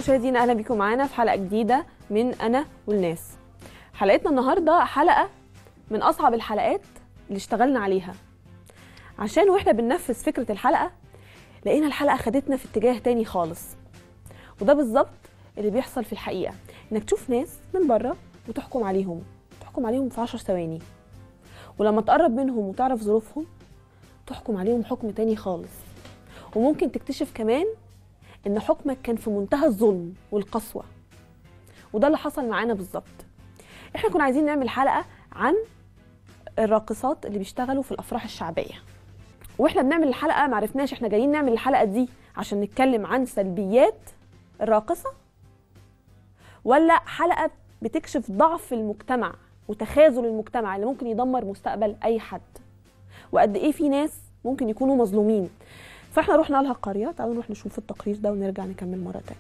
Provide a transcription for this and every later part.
مشاهدينا اهلا بيكم معانا في حلقه جديده من انا والناس حلقتنا النهارده حلقه من اصعب الحلقات اللي اشتغلنا عليها عشان واحنا بننفذ فكره الحلقه لقينا الحلقه خدتنا في اتجاه تاني خالص وده بالظبط اللي بيحصل في الحقيقه انك تشوف ناس من بره وتحكم عليهم تحكم عليهم في 10 ثواني ولما تقرب منهم وتعرف ظروفهم تحكم عليهم حكم تاني خالص وممكن تكتشف كمان ان حكمك كان في منتهى الظلم والقسوه وده اللي حصل معانا بالظبط احنا كنا عايزين نعمل حلقه عن الراقصات اللي بيشتغلوا في الافراح الشعبيه واحنا بنعمل الحلقه معرفناش احنا جايين نعمل الحلقه دي عشان نتكلم عن سلبيات الراقصه ولا حلقه بتكشف ضعف المجتمع وتخاذل المجتمع اللي ممكن يدمر مستقبل اي حد وقد ايه في ناس ممكن يكونوا مظلومين فاحنا رحنا لها القريه تعالوا نروح نشوف التقرير ده ونرجع نكمل مره تانية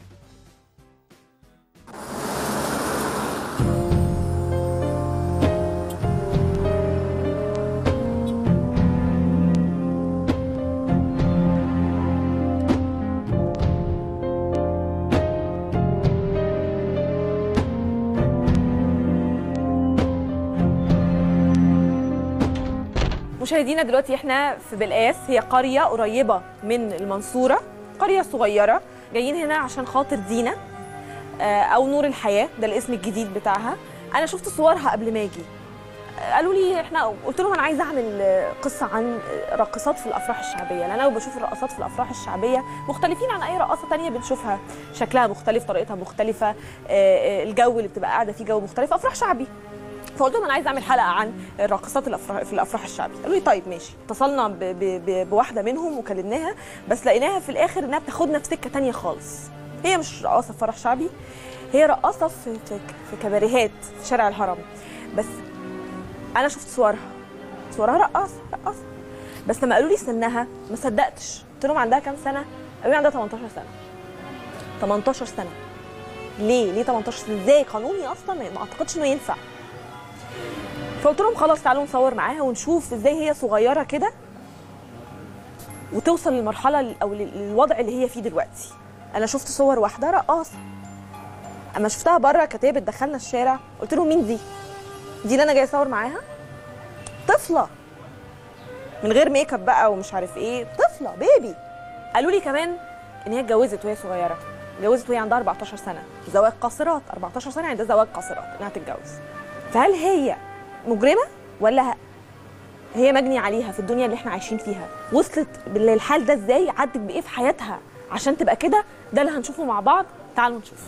مشاهدينا دلوقتي احنا في بلقاس هي قريه قريبه من المنصوره قريه صغيره جايين هنا عشان خاطر دينا آه، او نور الحياه ده الاسم الجديد بتاعها انا شفت صورها قبل ما اجي آه، قالوا لي احنا قلت لهم انا عايزه اعمل آه، قصه عن آه، راقصات في الافراح الشعبيه لان انا بشوف الرقصات في الافراح الشعبيه مختلفين عن اي رقاصه تانية بنشوفها شكلها مختلف طريقتها مختلفه آه، آه، الجو اللي بتبقى قاعده فيه جو مختلف افراح شعبي فقلت لهم انا عايزه اعمل حلقه عن الراقصات الافراح في الافراح الشعبي قالوا لي طيب ماشي اتصلنا ب ب ب بواحده منهم وكلمناها بس لقيناها في الاخر انها بتاخدنا في سكه تانية خالص هي مش رقاصه في فرح شعبي هي رقاصه في في, في كباريهات في شارع الهرم بس انا شفت صورها صورها رقاصه رقاصه بس لما قالوا لي سنها ما صدقتش قلت لهم عندها كام سنه قالوا لي عندها 18 سنه 18 سنه ليه ليه 18 سنه ازاي قانوني اصلا ما اعتقدش انه ينفع فقلت لهم خلاص تعالوا نصور معاها ونشوف ازاي هي صغيره كده وتوصل للمرحله ال- او لل- للوضع اللي هي فيه دلوقتي انا شفت صور واحده رقاصه اما شفتها بره كانت هي بتدخلنا الشارع قلت لهم مين دي دي اللي انا جايه اصور معاها طفله من غير ميك اب بقى ومش عارف ايه طفله بيبي قالوا لي كمان ان هي اتجوزت وهي صغيره اتجوزت وهي عندها 14 سنه زواج قاصرات 14 سنه يعني ده زواج قاصرات انها تتجوز فهل هي مجرمه ولا هي مجني عليها في الدنيا اللي احنا عايشين فيها وصلت للحال ده ازاي عدت بايه في حياتها عشان تبقى كده ده اللي هنشوفه مع بعض تعالوا نشوف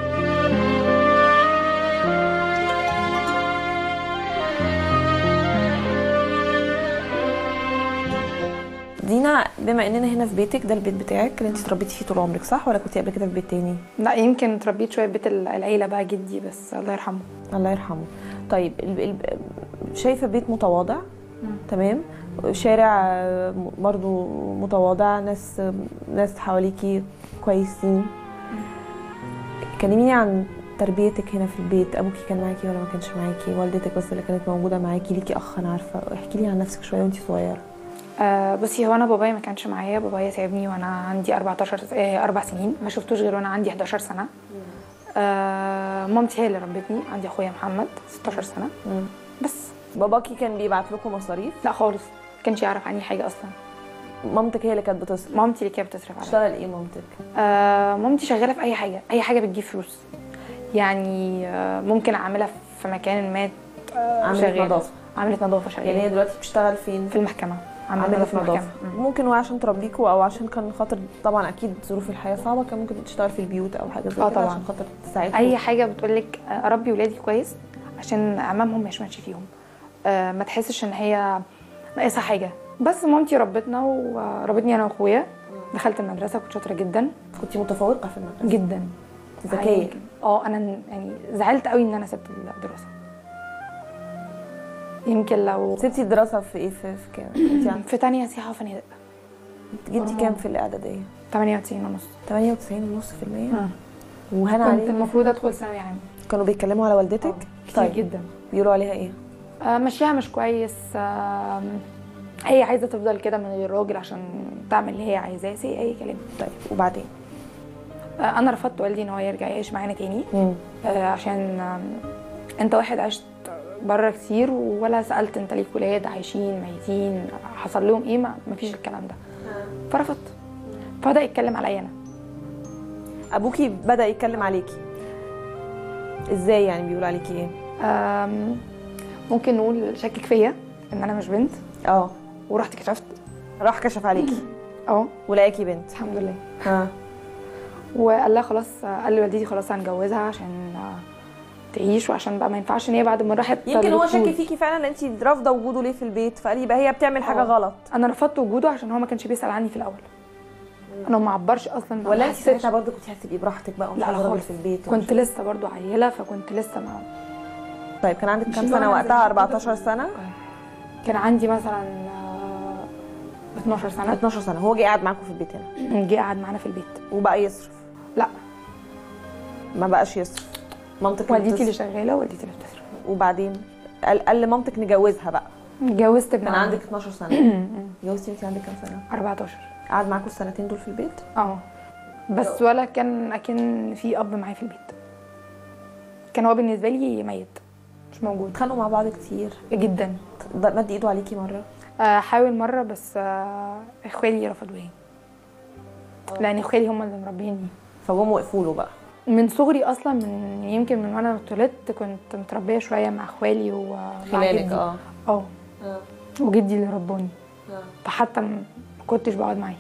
دينا بما اننا هنا في بيتك ده البيت بتاعك اللي انت اتربيتي فيه طول عمرك صح ولا كنتي قبل كده في بيت تاني لا يمكن اتربيت شويه في بيت العيله بقى جدي بس الله يرحمه الله يرحمه طيب ال- ال- شايفه بيت متواضع تمام شارع آه، برضو متواضع ناس ناس حواليكي كويسين كلميني عن تربيتك هنا في البيت ابوكي كان معاكي ولا ما كانش معاكي والدتك بس اللي كانت موجوده معاكي ليكي اخ انا عارفه احكي لي عن نفسك شويه وانت صغيره آه بصي هو انا بابايا ما كانش معايا بابايا تعبني وانا عندي 14 آه اربع سنين ما شفتوش غير وانا عندي 11 سنه آه مامتي هي اللي ربتني عندي اخويا محمد 16 سنه مم. بس باباكي كان بيبعت لكم مصاريف لا خالص ما كانش يعرف عني حاجه اصلا مامتك هي اللي كانت بتصرف مامتي اللي كانت بتصرف عليا بتشتغل ايه مامتك آه مامتي شغاله في اي حاجه اي حاجه بتجيب فلوس يعني آه ممكن اعملها في مكان ما آه عاملة شغالة. نظافة. عامله نظافه شغاله يعني هي دلوقتي بتشتغل فين في المحكمه عامله في نظافه مم. ممكن هو عشان تربيكوا او عشان كان خاطر طبعا اكيد ظروف الحياه صعبه كان ممكن تشتغل في البيوت او حاجه زي آه كده طبعاً. عشان خاطر تساعدكم اي حاجه بتقولك اربي ولادي كويس عشان امامهم ما يشمتش فيهم آه، ما تحسش ان هي ناقصها حاجه بس مامتي ربتنا وربتني انا واخويا دخلت المدرسه كنت شاطره جدا كنت متفوقه في المدرسه جدا ذكيه عادي. اه انا ن- يعني زعلت قوي ان انا سبت الدراسه يمكن لو سبتي الدراسه في ايه في, في كام انت عن- في تانية سياحه وفنادق جبتي كام في الاعداديه 98 ونص 98.5% آه. وهنا كنت عليك المفروض ادخل ثانوي عام كانوا بيتكلموا على والدتك كتير جدا بيقولوا عليها ايه آه، مشيها مش كويس آم، هي عايزه تفضل كده من غير راجل عشان تعمل اللي هي عايزاه سي اي كلام طيب وبعدين آه، انا رفضت والدي ان هو يرجع يعيش معانا تاني آه، عشان آم، انت واحد عشت بره كتير ولا سالت انت ليك ولاد عايشين ميتين حصل لهم ايه ما مفيش الكلام ده فرفضت فبدا يتكلم عليا انا ابوكي بدا يتكلم عليكي ازاي يعني بيقول عليكي ايه آم، ممكن نقول شكك فيا ان انا مش بنت اه ورحت كشفت راح كشف عليكي اه ولقاكي بنت الحمد لله ها وقال لها خلاص قال لوالدتي خلاص هنجوزها عشان آه، تعيش وعشان بقى ما ينفعش ان هي بعد ما راحت يمكن هو للدكتور. شاكي فيكي فعلا ان انت رافضه وجوده ليه في البيت فقال يبقى هي بتعمل حاجه آه. غلط انا رفضت وجوده عشان هو ما كانش بيسال عني في الاول انا ما عبرش اصلا ولا ما انت حسيتش- ساعتها برضه كنت هتبقي براحتك بقى ومش لا لا عايزه راجل خالص في البيت كنت لسه برضو عيله فكنت لسه ما طيب كان عندك مش كام اللي هو سنه أنا وقتها زي- 14 سنه كان عندي مثلا آه، 12 سنه 12 سنه هو جه قاعد معاكم في البيت هنا جه قعد معانا في البيت وبقى يصرف لا ما بقاش يصرف مامتك اللي والدتي اللي بتصرف. شغاله والدتي اللي بتصرف وبعدين قال, قال لمامتك نجوزها بقى اتجوزت ابن كان عمي. عندك 12 سنه جوزتي وانت عندك كام سنه 14 قعد معاكم السنتين دول في البيت اه بس ولا كان اكن في اب معايا في البيت كان هو بالنسبه لي ميت مش موجود اتخانقوا مع بعض كتير جدا ده مد ايده عليكي مره آه، حاول مره بس آه، اخوالي رفضوني لان اخوالي هم اللي مربيني فجم وقفوا له بقى من صغري اصلا من يمكن من وانا اتولدت كنت متربيه شويه مع اخوالي ومع خلالك جدي. اه اه اه وجدي اللي رباني اه فحتى م- ما كنتش بقعد معاه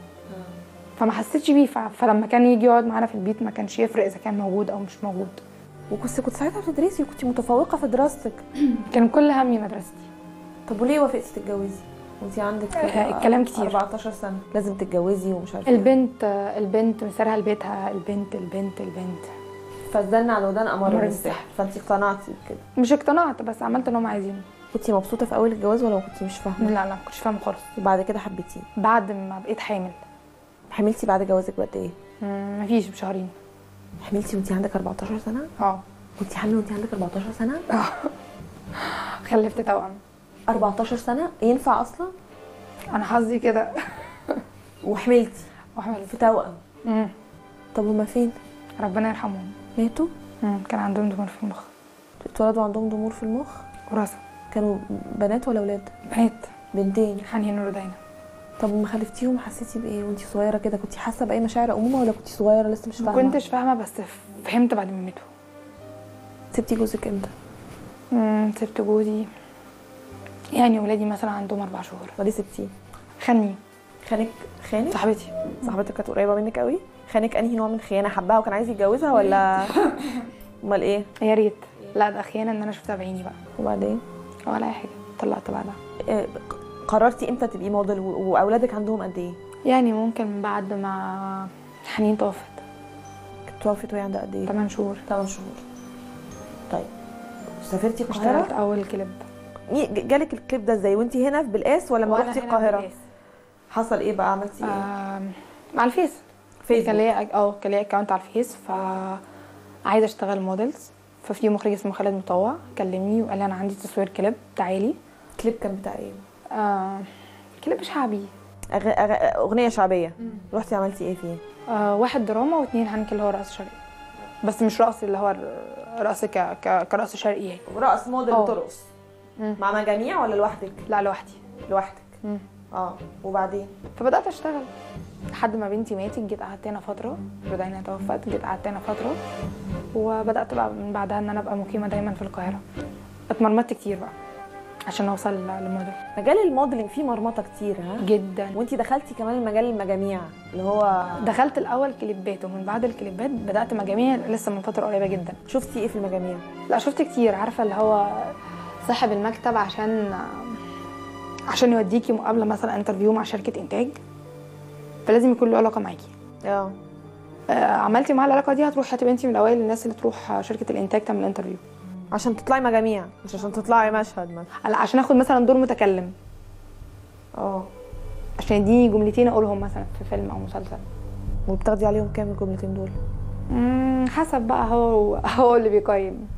فما حسيتش بيه ف- فلما كان يجي يقعد معانا في البيت ما كانش يفرق اذا كان موجود او مش موجود وكنت كنت ساعتها بتدرسي وكنت متفوقه في دراستك كان كل همي مدرستي طب وليه وافقتي تتجوزي وانت عندك آه، الكلام كتير. 14 سنه لازم تتجوزي ومش عارفه البنت البنت مسارها لبيتها البنت البنت البنت فالزن على ودان امر أمر بالسحر فانت اقتنعتي بكده مش اقتنعت بس عملت اللي هم عايزينه كنتي مبسوطه في اول الجواز ولا كنتي مش فاهمه لا لا ما كنتش فاهمه خالص وبعد كده حبيتيه بعد ما بقيت حامل حملتي بعد جوازك بقد ايه مم، مفيش بشهرين حملتي وانت عندك 14 سنه اه كنتي حامله وانت عندك 14 سنه خلفت توأم 14 سنه ينفع اصلا انا حظي كده وحملتي وحملت في توأم مم. طب هما فين ربنا يرحمهم ماتوا مم. كان عندهم دمار في المخ اتولدوا عندهم ضمور في المخ وراثه كانوا بنات ولا ولاد بنات بنتين حنين نور داينا طب لما خلفتيهم حسيتي بايه وانت صغيره كده كنتي حاسه باي مشاعر امومه ولا كنتي صغيره لسه مش ما فاهمه كنتش فاهمه بس فهمت بعد ما ماتوا سبتي جوزك امتى مم، سبت جوزي يعني ولادي مثلا عندهم اربع شهور وليه سبتيه خني خانك خانك صاحبتي صاحبتك كانت قريبه منك قوي خانك انهي نوع من خيانه حبها وكان عايز يتجوزها ولا امال ايه يا ريت لا ده خيانه ان انا شفتها بعيني بقى وبعدين ولا اي حاجه طلعت بعدها آه، قررتي امتى تبقي موديل و- واولادك عندهم قد ايه يعني ممكن بعد ما حنين توفت كانت توفت وهي عندها قد ايه 8 شهور 8 شهور طيب سافرتي اشتغلت القاهره اول كليب مي- ج- جالك الكليب ده ازاي وانت هنا في بلقاس ولا لما وأنا رحتي هنا القاهره في القاس. حصل ايه بقى عملتي ايه آم، مع الفيس فيسبوك. كان ليا اه كان ليا اكونت على الفيس ف عايزه اشتغل موديلز ففي مخرج اسمه خالد مطوع كلمني وقال لي انا عندي تصوير كليب تعالي الكليب كان بتاع ايه آه كليب شعبي أغ... أغ... اغنيه شعبيه رحتي عملتي ايه فيه آه واحد دراما واثنين هنك اللي هو رقص شرقي بس مش رقص اللي هو رقص ك... ك... كرقص شرقي يعني ورقص موديل اه. بترقص مم. مع مجاميع ولا لوحدك لا لوحدي لوحدك مم. اه وبعدين فبدات اشتغل لحد ما بنتي ماتت جيت قعدت هنا فتره رودينا توفت جيت قعدت هنا فتره وبدات بقى من بعدها ان انا ابقى مقيمه دايما في القاهره اتمرمطت كتير بقى عشان اوصل للموديل مجال الموديلنج فيه مرمطه كتير ها جدا وانتي دخلتي كمان مجال المجاميع اللي هو دخلت الاول كليبات ومن بعد الكليبات بدات مجاميع لسه من فتره قريبه جدا شفتي ايه في المجاميع لا شفت كتير عارفه اللي هو صاحب المكتب عشان عشان يوديكي مقابله مثلا انترفيو مع شركه انتاج فلازم يكون له علاقه معاكي اه آه، عملتي معاه العلاقه دي هتروحي هتبقي انت من اوائل الناس اللي تروح شركه الانتاج تعمل انترفيو عشان تطلعي مجاميع مش عشان تطلعي مشهد مثلا لا، عشان اخد مثلا دور متكلم اه عشان يديني جملتين اقولهم مثلا في فيلم او مسلسل وبتاخدي عليهم كام الجملتين دول مم، حسب بقى هو هو اللي بيقيم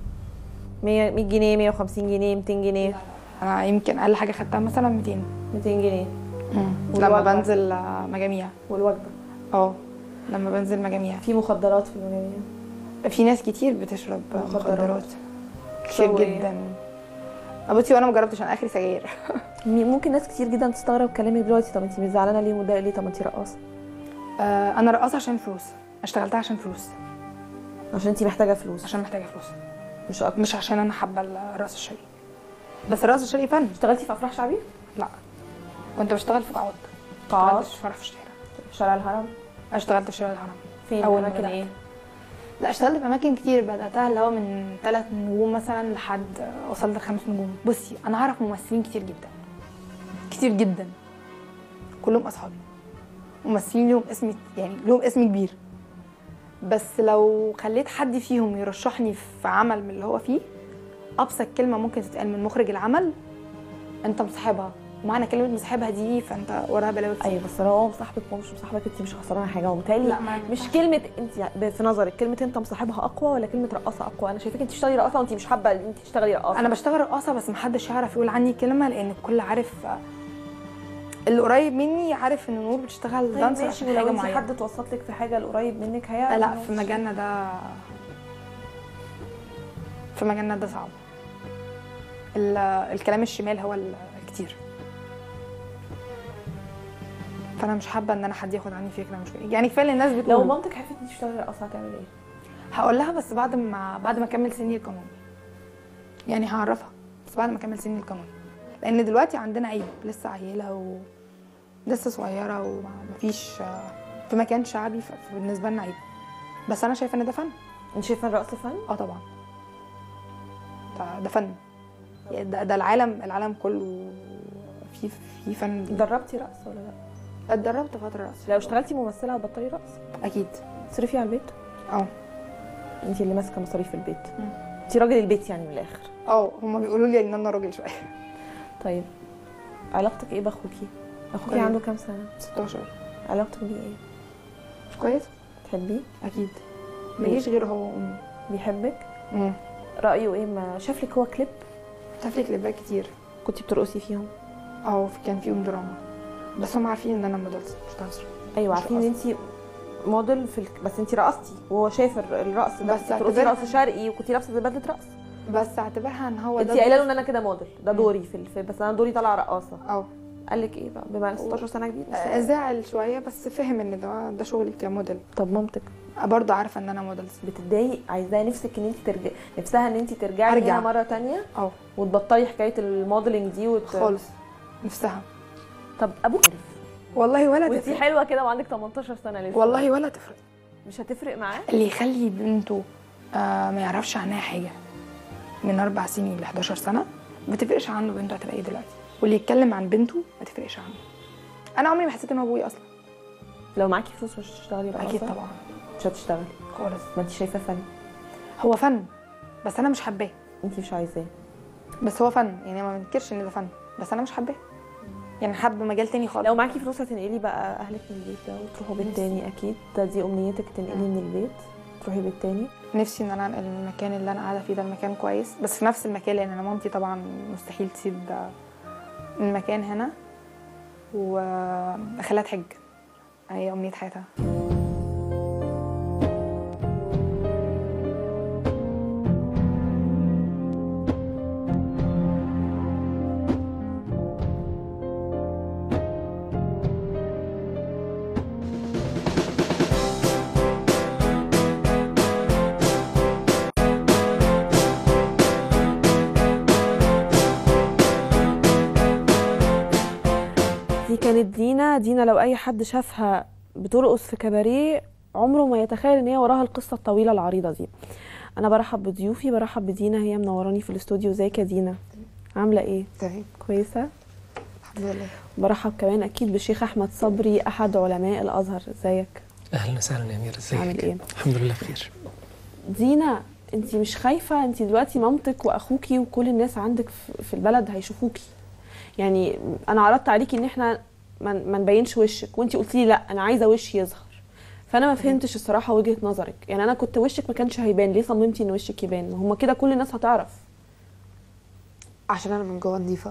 100 100 جنيه 150 جنيه 200 جنيه انا يمكن اقل حاجه خدتها مثلا 200 200 جنيه لما والوجبة؟ بنزل آه، مجاميع والوجبه اه لما بنزل مجاميع في مخدرات في المجاميع في ناس كتير بتشرب مخدرات. مخدرات كتير شربوا إيه؟ جدا بصي وانا ما جربتش انا اخري سجاير ممكن ناس كتير جدا تستغرب كلامي دلوقتي طب انت مش زعلانه ليه ومتضايقه ليه طب ما انت رقاصه آه، انا رقاصه عشان فلوس اشتغلتها عشان فلوس عشان انت محتاجه فلوس عشان محتاجه فلوس مش اكتر مش عشان انا حابه الرقص الشرقي بس الرقص الشرقي فن اشتغلتي في افراح شعبي لا كنت بشتغل في قاعات قاعات اشتغلت في فرح في الشارع في شارع الهرم اشتغلت في شارع الهرم فين أول ما اماكن بدأت. ايه لا اشتغلت في اماكن كتير بداتها اللي هو من ثلاث نجوم مثلا لحد وصلت لخمس نجوم بصي انا اعرف ممثلين كتير جدا كتير جدا كلهم اصحابي ممثلين لهم اسم يعني لهم اسم كبير بس لو خليت حد فيهم يرشحني في عمل من اللي هو فيه ابسط كلمه ممكن تتقال من مخرج العمل انت مصاحبها ومعنى كلمه مصاحبها دي فانت وراها بلاوي كتير. ايوه بس لو هو مصاحبك وهو مش مصاحبك انت مش خسرانه حاجه وبالتالي لا، ما مش ينفعش. كلمه انت في نظرك كلمه انت مصاحبها اقوى ولا كلمه رقاصه اقوى انا شايفاك انت بتشتغلي رقاصه وانت مش حابه ان انت تشتغلي رقاصه انا بشتغل رقاصه بس محدش يعرف يقول عني كلمه لان الكل عارف اللي قريب مني عارف ان نور بتشتغل طيب دانسر ماشي عشان ولو حاجه انت معينه حد توسط لك في حاجه القريب منك هيعرف لا إن هو في مش- مجالنا ده في مجالنا ده صعب ال- الكلام الشمال هو الكتير فانا مش حابه ان انا حد ياخد عني فكره مش كويسة. يعني كفايه اللي الناس بتقول لو مامتك عرفت انت تشتغلي رقاصه هتعمل ايه؟ هقول لها بس بعد ما بعد ما اكمل سني القانوني يعني هعرفها بس بعد ما اكمل سني القانوني لان دلوقتي عندنا عيب لسه عيله و لسه صغيره ومفيش في مكان شعبي ف- فبالنسبه لنا عيب بس انا شايفه ان ده فن انت شايفه الرقص فن؟ اه طبعا ده, ده فن يعني ده, ده العالم العالم كله في في فن دربتي رقص ولا لا؟ اتدربت فتره رقص لو اشتغلتي ممثله هتبطلي رقص؟ اكيد تصرفي على البيت؟ اه انت اللي ماسكه مصاريف البيت مم. انت راجل البيت يعني من الاخر اه هما بيقولوا لي ان انا راجل شويه طيب علاقتك ايه باخوكي؟ اخوكي كويس. عنده كام سنه؟ 16 علاقتك بيه ايه؟ كويس تحبيه؟ اكيد ليه؟ ماليش غير هو وامي بيحبك؟ امم رايه ايه ما شاف لك هو كليب شاف لي كليبات كتير كنتي بترقصي فيهم اه في- كان فيهم دراما بس هم عارفين ان انا موديل مش دانسر ايوه مش عارفين ان انت موديل في الك... بس انت رقصتي وهو شايف الر- الرقص ده بس بس بترقصي اعتبرها- رقص شرقي وكنتي لابسه زي بدله رقص بس اعتبرها ان هو انت ده قايله له ان انا كده موديل ده دوري في الفيلم بس انا دوري طالعه رقاصه اه قال لك ايه بقى بما إن 16 سنه جديد آه، زعل شويه بس فهم ان ده ده شغلي كموديل طب مامتك برضه عارفه ان انا موديل بتتضايق عايزاها نفسك ان انت ترجعي نفسها ان انت ترجعي أرجع. هنا مره تانية اه وتبطلي حكايه الموديلنج دي وت... خالص نفسها طب ابوك عرف والله ولا وانت تفرق حلوه كده وعندك 18 سنه لسه والله ولا تفرق مش هتفرق معاه اللي يخلي بنته آه ما يعرفش عنها حاجه من اربع سنين ل 11 سنه ما تفرقش عنه بنته هتبقى ايه دلوقتي واللي يتكلم عن بنته ما تفرقش عنه انا عمري ما حسيت ان هو ابويا اصلا لو معاكي فلوس مش هتشتغلي رقاصه اكيد طبعا مش هتشتغلي خالص ما انت شايفاه فن هو فن بس انا مش حباه انت مش عايزاه بس هو فن يعني ما بنكرش ان ده فن بس انا مش حباه يعني حابه مجال تاني خالص لو معاكي فلوس هتنقلي بقى اهلك من البيت ده وتروحوا بيت تاني اكيد ده دي امنيتك تنقلي من البيت تروحي بيت تاني نفسي ان انا انقل من المكان اللي انا قاعده فيه ده المكان كويس بس في نفس المكان لان انا مامتي طبعا مستحيل تسيب المكان هنا واخليها تحج هي امنيه حياتها دي كانت دينا دينا لو اي حد شافها بترقص في كباريه عمره ما يتخيل ان هي وراها القصه الطويله العريضه دي انا برحب بضيوفي برحب بدينا هي منوراني في الاستوديو ازيك يا دينا عامله ايه تمام كويسه الحمد لله برحب كمان اكيد بالشيخ احمد صبري احد علماء الازهر ازيك اهلا وسهلا يا امير ازيك عامل ايه الحمد لله بخير دينا انت مش خايفه انت دلوقتي مامتك واخوكي وكل الناس عندك في- في البلد هيشوفوكي يعني انا عرضت عليكي ان احنا ما ما نبينش وشك وانت قلتي لي لا انا عايزه وشي يظهر فانا ما فهمتش الصراحه وجهه نظرك يعني انا كنت وشك ما كانش هيبان ليه صممتي ان وشك يبان ما هم كده كل الناس هتعرف عشان انا من جوه نظيفه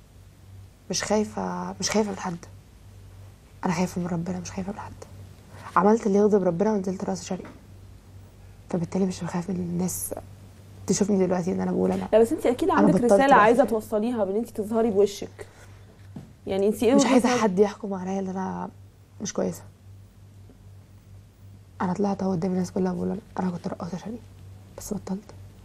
مش خايفه مش خايفه من حد انا خايفه من ربنا مش خايفه من حد عملت اللي يغضب ربنا ونزلت راس شرقي فبالتالي مش بخاف من الناس تشوفني دلوقتي ان انا بقول انا لا بس انت اكيد أنا عندك بطلت رساله بقى. عايزه توصليها بان انت تظهري بوشك يعني انت ايه مش وجهة عايزه نظرك؟ حد يحكم عليا ان انا مش كويسه انا طلعت اهو قدام الناس كلها بقول انا كنت رقاصه شرقي بس بطلت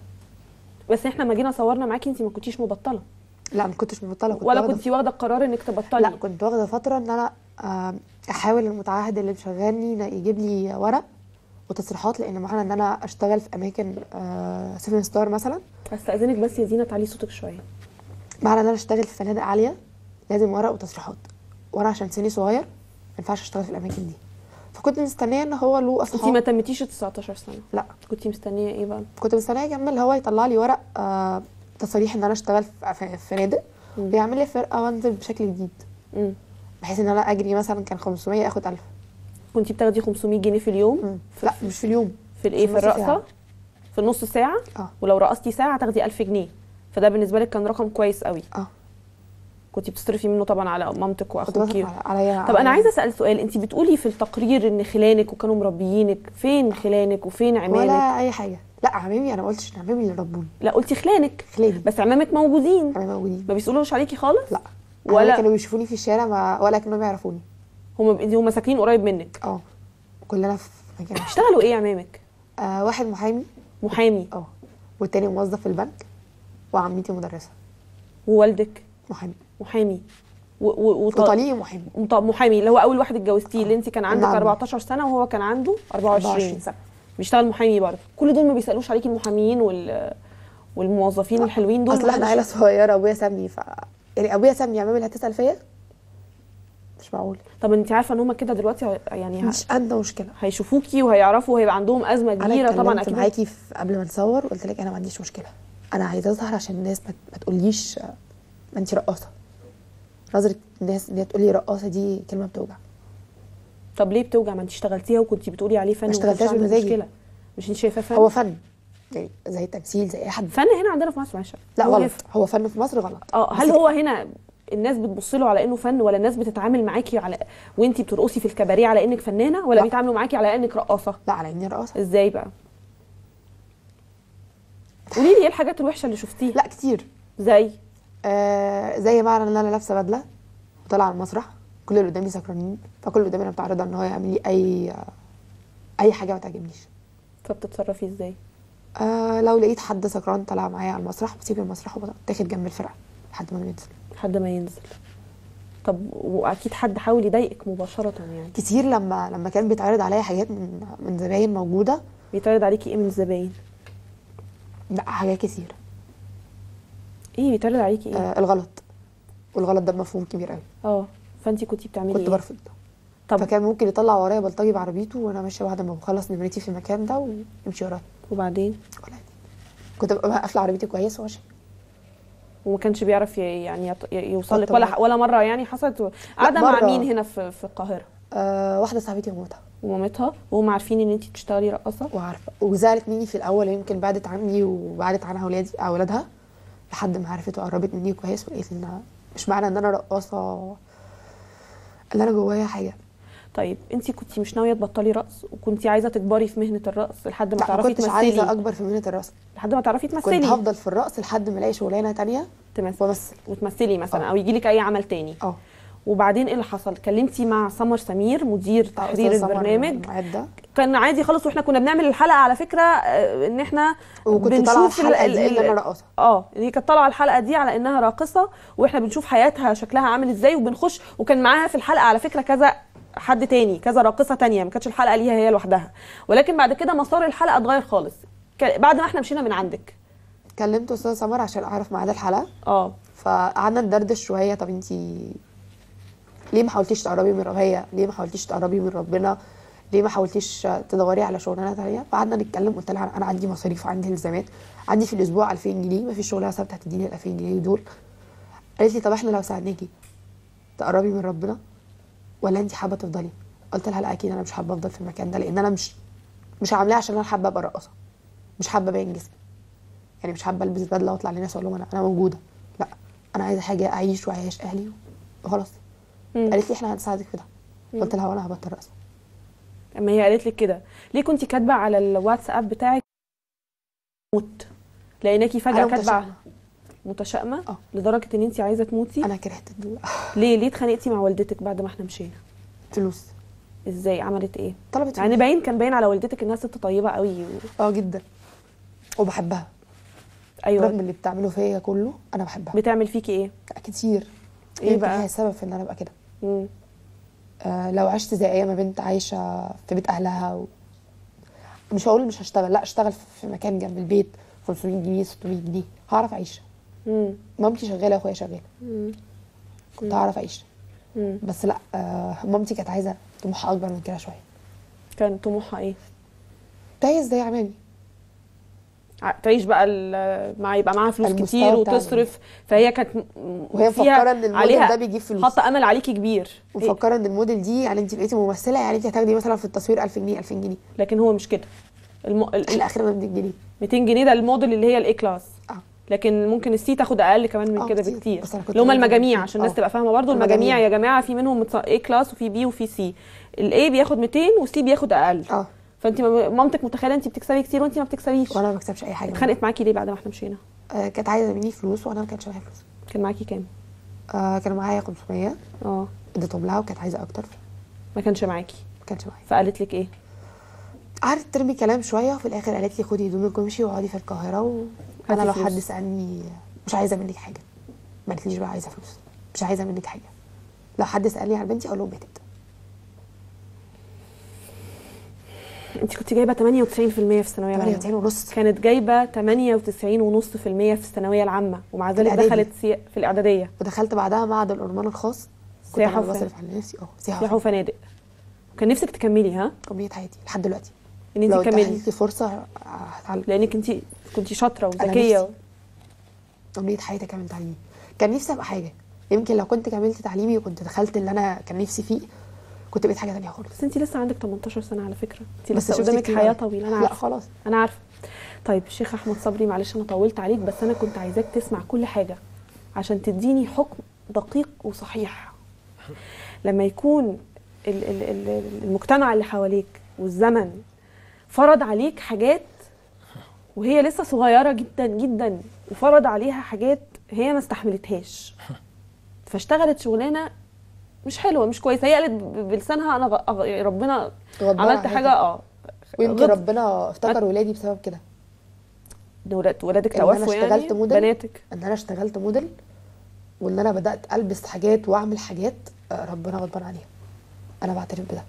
بس احنا لما جينا صورنا معاكي انت ما كنتيش مبطله لا ما كنتش مبطله كنت ولا واخدة- كنتي واخده القرار انك تبطلي لا كنت واخده فتره ان انا آه، احاول المتعهد اللي مشغلني إنه يجيب لي ورق وتصريحات لان معنى ان انا اشتغل في اماكن سيفن ستار مثلا هستاذنك بس يا زينه تعلي صوتك شويه معنى ان انا اشتغل في فنادق عاليه لازم ورق وتصريحات وانا عشان سني صغير ما ينفعش اشتغل في الاماكن دي فكنت مستنيه ان هو له انت ما اصحاب تمتيش ال 19 سنه لا كنتي مستنيه ايه بقى كنت مستنيه يكمل هو يطلع لي ورق آه تصريح ان انا اشتغل في في فنادق مم. ويعمل لي فرقه وانزل بشكل جديد امم بحيث ان انا اجري مثلا كان 500 اخد 1000 كنتي بتاخدي 500 جنيه في اليوم مم. لا مش في اليوم في الايه في في نص الرقصه ساعة. في النص ساعه اه ولو رقصتي ساعه تاخدي 1000 جنيه فده بالنسبه لك كان رقم كويس قوي اه كنتي بتصرفي منه طبعا على مامتك كنت واخوكي بصرف على- عليا طب انا عليا- عايزه اسال سؤال انت بتقولي في التقرير ان خلانك وكانوا مربيينك فين خلانك وفين عمامك ولا اي حاجه لا عمامي انا ما قلتش ان عمامي اللي ربوني لا قلتي خلانك خلاني بس عمامك موجودين عمامي موجودين ما بيسالوش عليكي خالص لا ولا- ولا كانوا بيشوفوني في الشارع ما ولا كانوا بيعرفوني هم هم ساكنين قريب منك اه كلنا في مكان واحد. اشتغلوا ايه عمامك آه واحد محامي محامي اه والتاني موظف في البنك وعمتي مدرسه ووالدك محامي محامي و... و... وط... وطليقي محامي وط- محامي اللي هو اول واحد اتجوزتيه اللي انت كان عندك نعم. 14 سنه وهو كان عنده 24 24 سنه بيشتغل محامي برضه كل دول ما بيسالوش عليكي المحاميين وال والموظفين الحلوين دول اصل احنا عيله صغيره ابويا سمي ف يعني ابويا سمي عمامي اللي هتسال فيا مش معقول طب انت عارفه ان هم كده دلوقتي ه- يعني ه- مش ادنى مشكله هيشوفوكي وهيعرفوا وهيبقى عندهم ازمه انا كبيره طبعا اتكلمت اكيد معاكي في قبل ما نصور قلت لك انا ما عنديش مشكله انا عايزه اظهر عشان الناس ما, ما تقوليش آه، ما انت رقاصه نظره الناس ان هي تقول لي رقاصه دي كلمه بتوجع طب ليه بتوجع ما انت اشتغلتيها وكنتي بتقولي عليه فن ما وما كانش اشتغلتهاش عندك بمزاجي. مشكله مش انت شايفاه فن هو فن يعني زي التمثيل زي اي حد فن هنا عندنا في مصر معلش لا هو غلط ف- هو فن في مصر غلط اه هل بس هو هنا الناس بتبص له على انه فن ولا الناس بتتعامل معاكي على وانتي بترقصي في الكباريه على انك فنانه ولا لا. بيتعاملوا معاكي على انك رقاصه لا على اني رقاصه ازاي بقى قولي لي ايه الحاجات الوحشه اللي شفتيها لا كتير زي آه زي معنى ان انا لابسه بدله وطالعه على المسرح كل اللي قدامي سكرانين فكل اللي قدامي انا بتعرض ان هو يعمل لي اي اي حاجه ما تعجبنيش فبتتصرفي ازاي آه لو لقيت حد سكران طالع معايا على المسرح بسيب المسرح وبتاخد جنب الفرقه لحد ما ننزل لحد ما ينزل طب واكيد حد حاول يضايقك مباشره يعني كتير لما لما كان بيتعرض عليا حاجات من من زباين موجوده بيتعرض عليكي ايه من الزباين لا حاجات كتير ايه بيتعرض عليكي ايه آه الغلط والغلط ده بمفهوم كبير قوي اه فانتي كنتي بتعملي كنت ايه برفض طب فكان ممكن يطلع ورايا بلطجي بعربيته وانا ماشيه بعد ما بخلص نمرتي في المكان ده ويمشي ورايا وبعدين ولا عادي. كنت ببقى قافله عربيتي كويس وماشيه وما كانش بيعرف ي- يعني يط- ي- يوصل لك طبعاً. ولا ولا مره يعني حصلت قاعده مع مرة. مين هنا في في القاهره آه واحده صاحبتي ومامتها ومامتها وهم عارفين ان انت بتشتغلي رقاصه وعارفه وزعلت مني في الاول يمكن بعدت عني وبعدت عنها اولادي اولادها لحد ما عرفت وقربت مني كويس ولقيت ان مش معنى ان انا رقاصه ان انا جوايا حاجه طيب انت كنت مش ناويه تبطلي رقص وكنت عايزه تكبري في مهنه الرقص لحد ما لا ما تعرفي كنتش عايزه تمثلي اكبر في مهنه الرقص لحد ما تعرفي كنت تمثلي هفضل في الرقص لحد ما الاقي شغلانه تانية تمثلي وامثل وتمثلي مثلا آه. او يجي لك اي عمل تاني اه وبعدين ايه اللي حصل كلمتي مع سمر سمير مدير تحرير أستاذ سمر البرنامج معدة كان عادي خالص واحنا كنا بنعمل الحلقه على فكره آه، ان احنا وكنت طالعه بنشوف ال- الحلقه ال- دي ان ال- انا رقاصه اه هي كانت طالعه الحلقه دي على انها راقصه واحنا بنشوف حياتها شكلها عامل ازاي وبنخش وكان معاها في الحلقه على فكره كذا حد تاني كذا راقصه تانية ما كانتش الحلقه ليها هي لوحدها ولكن بعد كده مسار الحلقه اتغير خالص ك- بعد ما احنا مشينا من عندك كلمت استاذ سمر عشان اعرف ميعاد الحلقه اه فقعدنا ندردش شويه طب انتي ليه ما حاولتيش تقربي من ربيع ليه ما حاولتيش تقربي من ربنا ليه ما حاولتيش تدوري على شغلانه تانية فقعدنا نتكلم قلت لها انا عندي مصاريف وعندي التزامات عندي في الاسبوع 2000 جنيه ما فيش شغلانه ثابته هتديني ال 2000 جنيه دول قالت لي طب احنا لو ساعدناكي تقربي من ربنا ولا انت حابه تفضلي قلت لها لا اكيد انا مش حابه افضل في المكان ده لان انا مش مش عاملاه عشان انا حابه ابقى رقاصه مش حابه ابين جسمي يعني مش حابه البس بدله واطلع للناس اقول لهم انا انا موجوده لا انا عايزه حاجه اعيش واعيش اهلي وخلاص مم. قالت لي احنا هنساعدك في ده قلت لها وانا هبطل رقص اما هي قالت لك كده ليه كنتي كاتبه على الواتساب بتاعك موت لقيناكي فجاه أنا كاتبه متشائمة. متشائمه اه. لدرجه ان انت عايزه تموتي انا كرهت الدنيا ليه ليه اتخانقتي مع والدتك بعد ما احنا مشينا فلوس ازاي عملت ايه طلبت يعني فلوس. باين كان باين على والدتك انها ست طيبه قوي و... اه جدا وبحبها ايوه رغم اللي بتعمله فيا كله انا بحبها بتعمل فيكي ايه كتير إيه ايه بقى؟ بقى هي السبب في ان انا ابقى كده مم. آه لو عشت زي ايام بنت عايشه في بيت اهلها و... مش هقول مش هشتغل لا اشتغل في مكان جنب البيت 500 جنيه 600 جنيه هعرف اعيش مم. مامتي شغاله واخويا شغال مم. كنت هعرف اعيش مم. بس لا آه مامتي كانت عايزه طموحها اكبر من كده شويه كان طموحها ايه تعيش زي عمامي ع- تعيش بقى ال- مع يبقى معاها فلوس المستوى كتير بتاعنا. وتصرف فهي كانت م- وهي فيها مفكره ان الموديل عليها ده بيجيب فلوس حاطه امل عليكي كبير إيه؟ ومفكره ان الموديل دي يعني انت بقيتي ممثله يعني انت هتاخدي مثلا في التصوير 1000 جنيه 2000 جنيه لكن هو مش كده الم... ال- احنا اخرنا 200 جنيه 200 جنيه ده الموديل اللي هي الاي كلاس اه لكن ممكن السي تاخد اقل كمان من آه، كده كتير. بكتير بس أنا كنت اللي هم عايزة المجاميع كتير. عشان الناس آه. تبقى فاهمه برضو المجاميع. المجاميع يا جماعه في منهم اي كلاس وفي بي وفي سي الاي بياخد 200 والسي بياخد اقل اه فانت م- مامتك متخيله انت بتكسبي كتير وانت ما بتكسبيش وانا ما بكسبش اي حاجه اتخانقت معاكي ليه بعد ما احنا مشينا آه كانت عايزه مني فلوس وانا ما كانش معايا فلوس كان معاكي كام آه كانوا معايا 500 اه اديتهم لها وكانت عايزه اكتر ما كانش معاكي ما كانش معايا فقالت لك ايه قعدت ترمي كلام شويه وفي الاخر قالت لي خدي هدومك وامشي واقعدي في القاهره وانا هاتي لو فلوس. حد سالني مش عايزه منك حاجه ما قالتليش بقى عايزه فلوس مش عايزه منك حاجه لو حد سالني على بنتي اقول لهم ماتت انت كنت جايبه 98% في الثانويه العامه 98 ونص كانت جايبه 98.5% في الثانويه العامه ومع ذلك الإعدادي. دخلت سي... في الاعداديه ودخلت بعدها معهد الأورمان الخاص كنت سياحة انا وفنادق. بصرف على نفسي اه سياحه سياحه وفنادق كان نفسك تكملي ها أمنية حياتي لحد دلوقتي ان انت لو تكملي اتاحت لي فرصه هتعلم لانك انت كنت شاطره أنا وذكيه نفسي. أمنية حياتي أكمل تعليمي كان نفسي أبقى حاجة يمكن لو كنت كملت تعليمي وكنت دخلت اللي أنا كان نفسي فيه كنت بقيت حاجة تانية خالص بس انت لسه عندك 18 سنه على فكره انت بس لسه شفتي قدامك كتير حياه أوي. طويله انا لا عارفه خلاص انا عارفه طيب الشيخ احمد صبري معلش انا طولت عليك بس انا كنت عايزاك تسمع كل حاجه عشان تديني حكم دقيق وصحيح لما يكون ال- ال- ال- المجتمع اللي حواليك والزمن فرض عليك حاجات وهي لسه صغيره جدا جدا وفرض عليها حاجات هي ما استحملتهاش فاشتغلت شغلانه مش حلوه مش كويسه هي قالت ب- بلسانها انا غ- غ- ربنا غضبان عملت عليا. حاجه اه ويمكن غضب. ربنا افتكر ولادي بسبب كده إن ولاد ولادك إن أنا توفوا يعني اشتغلت موديل. بناتك ان انا اشتغلت موديل وان انا بدات البس حاجات واعمل حاجات آه، ربنا غضبان عليها انا بعترف بده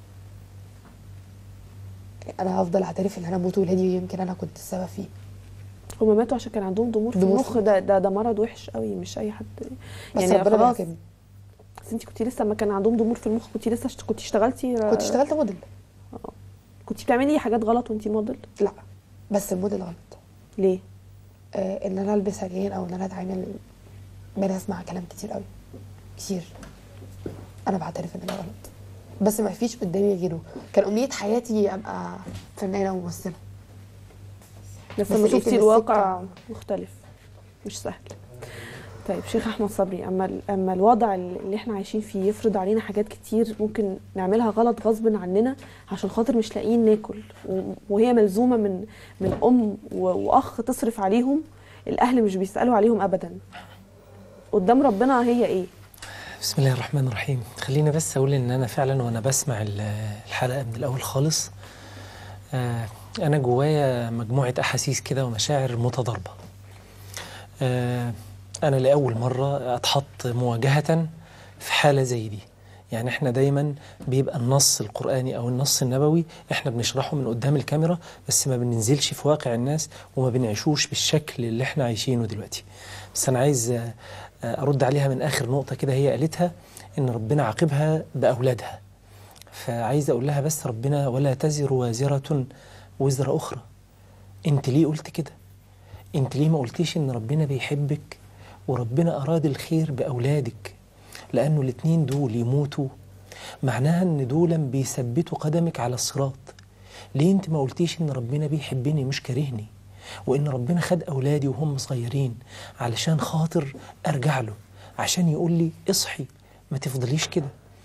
انا هفضل اعترف ان انا موت ولادي يمكن انا كنت السبب فيه هما ماتوا عشان كان عندهم ضمور في ضمور المخ ده ده ده مرض وحش قوي مش اي حد بس يعني ربنا خلاص بيحكمني بس انت كنت لسه لما كان عندهم ضمور في المخ كنت لسه اشت- كنت اشتغلتي كنت اشتغلت موديل كنت بتعملي حاجات غلط وانت موديل لا بس الموديل غلط ليه آه ان انا البس عجين او ان انا اتعامل بقيت اسمع كلام كتير قوي كتير انا بعترف ان ده غلط بس ما فيش قدامي غيره كان امنيه حياتي ابقى فنانه وممثله بس بس لما لقيت شفتي إن الواقع السكة- مختلف مش سهل طيب شيخ احمد صبري اما ال- اما الوضع اللي احنا عايشين فيه يفرض علينا حاجات كتير ممكن نعملها غلط غصب عننا عشان خاطر مش لاقيين ناكل و- وهي ملزومه من من ام و- واخ تصرف عليهم الاهل مش بيسالوا عليهم ابدا قدام ربنا هي ايه بسم الله الرحمن الرحيم خلينا بس اقول ان انا فعلا وانا بسمع ال- الحلقه من الاول خالص آه، انا جوايا مجموعه احاسيس كده ومشاعر متضاربه آه، انا لاول مره اتحط مواجهه في حاله زي دي يعني احنا دايما بيبقى النص القرآني او النص النبوي احنا بنشرحه من قدام الكاميرا بس ما بننزلش في واقع الناس وما بنعيشوش بالشكل اللي احنا عايشينه دلوقتي بس انا عايز آه، آه، ارد عليها من اخر نقطة كده هي قالتها ان ربنا عاقبها باولادها فعايز اقول لها بس ربنا ولا تزر وازرة وزر اخرى انت ليه قلت كده انت ليه ما قلتيش ان ربنا بيحبك وربنا اراد الخير باولادك لانه الاتنين دول يموتوا معناها ان دولا بيثبتوا قدمك على الصراط ليه انت ما قلتيش ان ربنا بيحبني مش كارهني وان ربنا خد اولادي وهم صغيرين علشان خاطر ارجع له عشان يقول لي اصحي ما تفضليش كده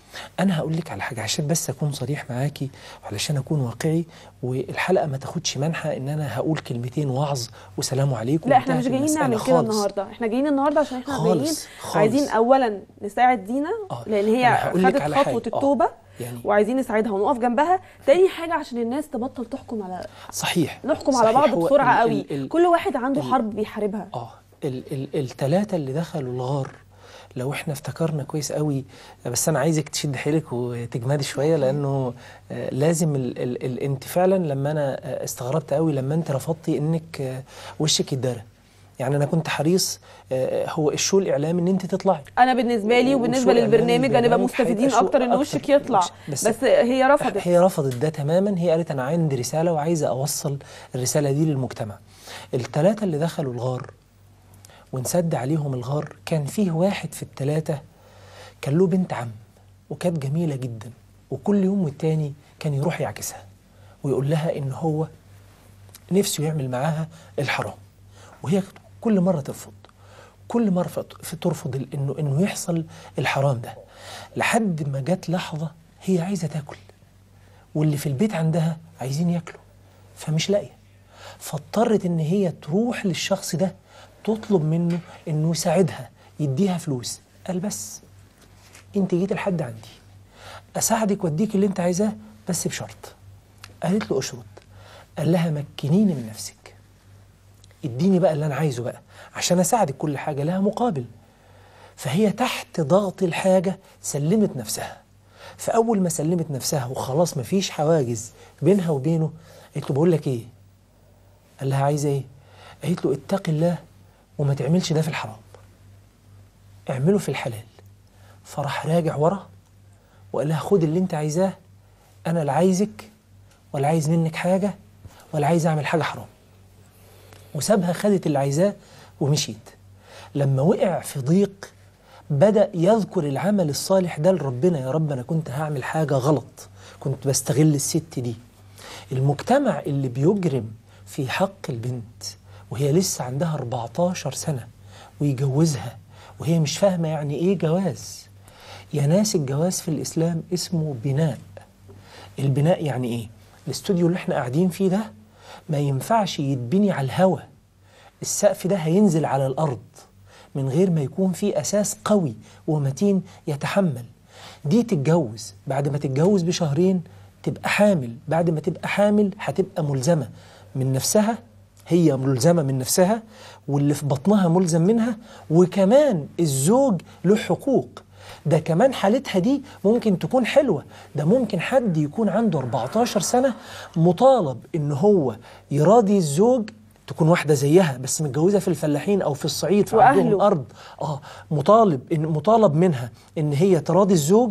انا هقول لك على حاجه عشان بس اكون صريح معاكي وعلشان اكون واقعي والحلقه ما تاخدش منحى ان انا هقول كلمتين وعظ وسلام عليكم لا احنا وانتهت مش جايين المسألة نعمل كده خالص. النهارده احنا جايين النهارده عشان احنا خالص، جايين خالص. عايزين اولا نساعد دينا آه، لان أنا هي هقول لك خدت على خطوه حاجة. آه، التوبه يعني وعايزين نساعدها ونقف جنبها تاني حاجه عشان الناس تبطل تحكم على صحيح نحكم صحيح. على بعض هو بسرعه ال- قوي ال- ال- كل واحد عنده ال- حرب بيحاربها اه ال ال التلاتة اللي دخلوا الغار لو احنا افتكرنا كويس قوي بس انا عايزك تشد حيلك وتجمدي شويه لانه آه، لازم ال ال ال انت فعلا لما انا آه، استغربت قوي لما انت رفضتي انك آه، وشك يتدرى يعني انا كنت حريص آه، هو الشو الاعلامي ان انت تطلعي انا بالنسبه لي وبالنسبه وشو للبرنامج إعلامي هنبقى البرنامج مستفيدين هيبقى شو اكتر ان أكتر. وشك يطلع بس- بس, هي رفضت هي رفضت ده تماما هي قالت انا عندي رساله وعايزه اوصل الرساله دي للمجتمع الثلاثه اللي دخلوا الغار ونسد عليهم الغار كان فيه واحد في الثلاثه كان له بنت عم وكانت جميله جدا وكل يوم والتاني كان يروح يعكسها ويقول لها ان هو نفسه يعمل معاها الحرام وهي كل مره ترفض كل مره فت- في ترفض ال- انه انه يحصل الحرام ده لحد ما جت لحظه هي عايزه تاكل واللي في البيت عندها عايزين ياكلوا فمش لاقيه فاضطرت ان هي تروح للشخص ده تطلب منه انه يساعدها يديها فلوس قال بس انت جيت لحد عندي اساعدك واديك اللي انت عايزاه بس بشرط قالت له اشرط قال لها مكنيني من نفسك اديني بقى اللي انا عايزه بقى عشان اساعدك كل حاجه لها مقابل فهي تحت ضغط الحاجه سلمت نفسها فاول ما سلمت نفسها وخلاص مفيش حواجز بينها وبينه قالت له بقول لك ايه قال لها عايزه ايه قالت له اتق الله وما تعملش ده في الحرام اعمله في الحلال فراح راجع ورا وقال لها خد اللي انت عايزاه انا لا عايزك ولا عايز منك حاجه ولا عايز اعمل حاجه حرام وسابها خدت اللي عايزاه ومشيت لما وقع في ضيق بدأ يذكر العمل الصالح ده لربنا يا رب أنا كنت هعمل حاجة غلط كنت بستغل الست دي المجتمع اللي بيجرم في حق البنت وهي لسه عندها 14 سنة ويجوزها وهي مش فاهمة يعني إيه جواز يا ناس الجواز في الإسلام اسمه بناء البناء يعني إيه؟ الاستوديو اللي احنا قاعدين فيه ده ما ينفعش يتبني على الهوا السقف ده هينزل على الأرض من غير ما يكون في أساس قوي ومتين يتحمل دي تتجوز بعد ما تتجوز بشهرين تبقى حامل بعد ما تبقى حامل هتبقى ملزمة من نفسها هي ملزمة من نفسها واللي في بطنها ملزم منها وكمان الزوج له حقوق ده كمان حالتها دي ممكن تكون حلوة ده ممكن حد يكون عنده 14 سنة مطالب ان هو يراضي الزوج تكون واحدة زيها بس متجوزة في الفلاحين أو في الصعيد فعندهم وأهله. أرض آه مطالب إن مطالب منها إن هي تراضي الزوج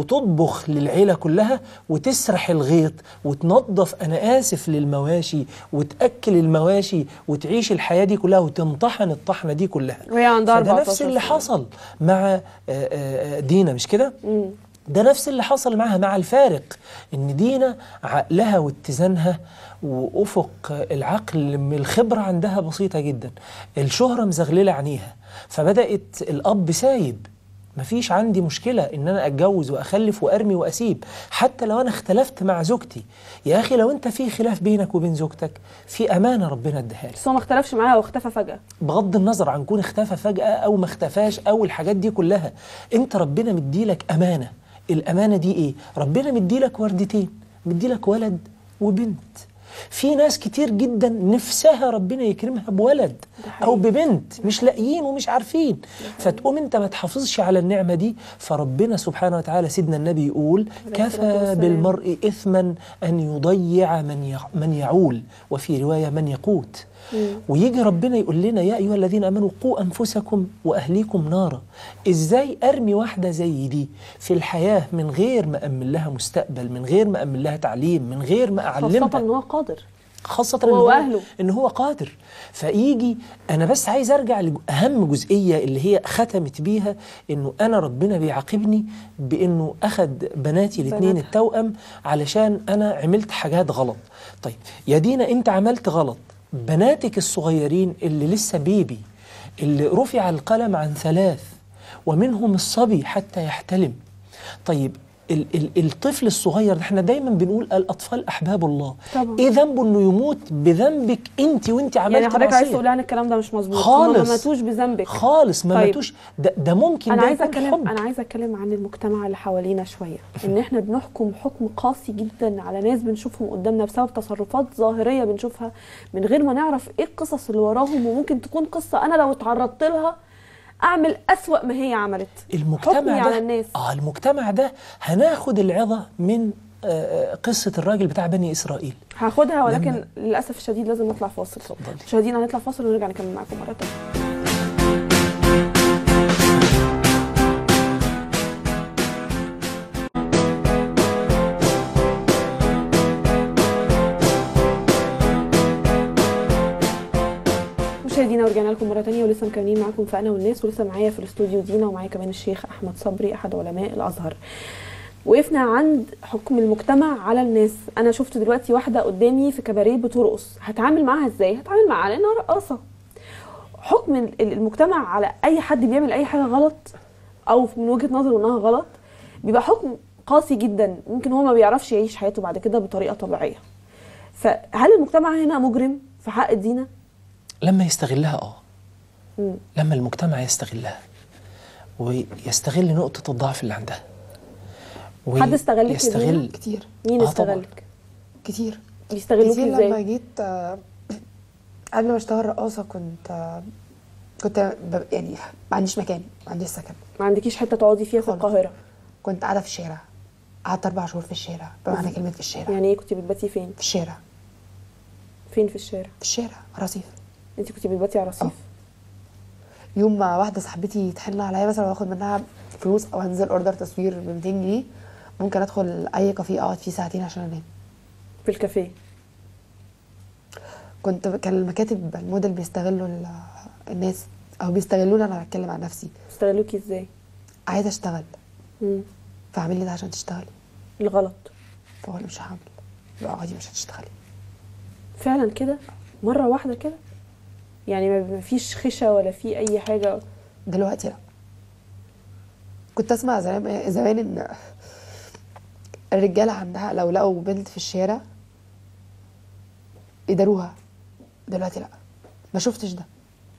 وتطبخ للعيلة كلها وتسرح الغيط وتنظف أنا آسف للمواشي وتأكل المواشي وتعيش الحياة دي كلها وتمطحن الطحنة دي كلها وهي عندها فده 14 نفس اللي سنة. حصل مع آه، آه، آه، دينا مش كده؟ ده نفس اللي حصل معاها مع الفارق ان دينا عقلها واتزانها وافق العقل من الخبره عندها بسيطه جدا الشهره مزغلله عينيها فبدات الاب سايب مفيش عندي مشكلة إن أنا أتجوز وأخلف وأرمي وأسيب حتى لو أنا اختلفت مع زوجتي يا أخي لو أنت في خلاف بينك وبين زوجتك في أمانة ربنا اداها لك بس هو ما اختلفش معاها واختفى فجاه بغض النظر عن كون اختفى فجأة أو ما اختفاش أو الحاجات دي كلها أنت ربنا مديلك أمانة الأمانة دي إيه؟ ربنا مديلك وردتين مديلك ولد وبنت في ناس كتير جدا نفسها ربنا يكرمها بولد او ببنت مش لاقيين ومش عارفين فتقوم انت ما تحافظش على النعمه دي فربنا سبحانه وتعالى سيدنا النبي يقول كفى بالمرء اثما ان يضيع من يع- من يعول وفي روايه من يقوت ويجي ربنا يقول لنا يا ايها الذين امنوا قوا انفسكم واهليكم نارا ازاي ارمي واحده زي دي في الحياه من غير ما امن لها مستقبل من غير ما امن لها تعليم من غير ما خاصه اعلمها ان هو قادر خاصة هو إن هو وأهله. إن هو قادر فيجي أنا بس عايز أرجع لأهم جزئية اللي هي ختمت بيها إنه أنا ربنا بيعاقبني بإنه أخد بناتي الاثنين بناتها. التوأم علشان أنا عملت حاجات غلط طيب يا دينا أنت عملت غلط بناتك الصغيرين اللي لسه بيبي اللي رفع القلم عن ثلاث ومنهم الصبي حتى يحتلم طيب ال ال الطفل الصغير ده احنا دايما بنقول الاطفال احباب الله طبعا. ايه ذنبه انه يموت بذنبك انت وانت عملت يعني حضرتك عايز معصية؟ تقول ان الكلام ده مش مظبوط هم خالص. ما ماتوش بذنبك خالص ما طيب. ماتوش ده, ده ممكن انا ده عايزه يكون اتكلم حب. انا عايزه اتكلم عن المجتمع اللي حوالينا شويه ان احنا بنحكم حكم قاسي جدا على ناس بنشوفهم قدامنا بسبب تصرفات ظاهريه بنشوفها من غير ما نعرف ايه القصص اللي وراهم وممكن تكون قصه انا لو اتعرضت لها اعمل اسوأ ما هي عملت المجتمع حكمي ده على الناس اه المجتمع ده هناخد العظه من آه، آه، قصه الراجل بتاع بني اسرائيل هاخدها ولكن لما- للاسف الشديد لازم نطلع فاصل اتفضلي. مشاهدينا هنطلع فاصل ونرجع نكمل معاكم مره تانيه مشاهدينا ورجعنا لكم مره تانية ولسه مكملين معاكم في انا والناس ولسه معايا في الاستوديو دينا ومعايا كمان الشيخ احمد صبري احد علماء الازهر وقفنا عند حكم المجتمع على الناس انا شفت دلوقتي واحده قدامي في كباريه بترقص هتعامل معاها ازاي هتعامل معاها على انها رقاصه حكم ال- المجتمع على اي حد بيعمل اي حاجه غلط او من وجهه نظره انها غلط بيبقى حكم قاسي جدا ممكن هو ما بيعرفش يعيش حياته بعد كده بطريقه طبيعيه فهل المجتمع هنا مجرم في حق دينا لما يستغلها اه مم. لما المجتمع يستغلها ويستغل نقطه الضعف اللي عندها حد استغلك يا دينا؟ يستغل كتير مين آه طبعاً. استغلك كتير بيستغلوك كتير لما ازاي جيت آه، قبل ما اشتغل رقاصه كنت آه، كنت ب- يعني ما عنديش مكان ما عنديش سكن ما عندكيش حته تقعدي فيها في خالص. القاهره كنت قاعده في الشارع قعدت اربع شهور في الشارع بمعنى كلمه في الشارع يعني ايه كنت بتباتي فين في الشارع فين في الشارع في الشارع رصيف انت كنت بتباتي على رصيف يوم ما واحده صاحبتي تحن عليا مثلا واخد منها فلوس او هنزل اوردر تصوير ب 200 جنيه ممكن ادخل اي كافيه اقعد فيه ساعتين عشان انام في الكافيه كنت كان المكاتب الموديل بيستغلوا ال- الناس او بيستغلوني انا بتكلم عن نفسي استغلوكي ازاي عايزه اشتغل مم. فاعمل لي ده عشان تشتغلي الغلط فهو مش هعمل يبقى اقعدي مش هتشتغلي فعلا كده مره واحده كده يعني ما ما فيش خشة ولا في اي حاجه دلوقتي لا كنت اسمع زمان زمان ان الرجاله عندها لو لقوا بنت في الشارع يداروها دلوقتي لا ما شفتش ده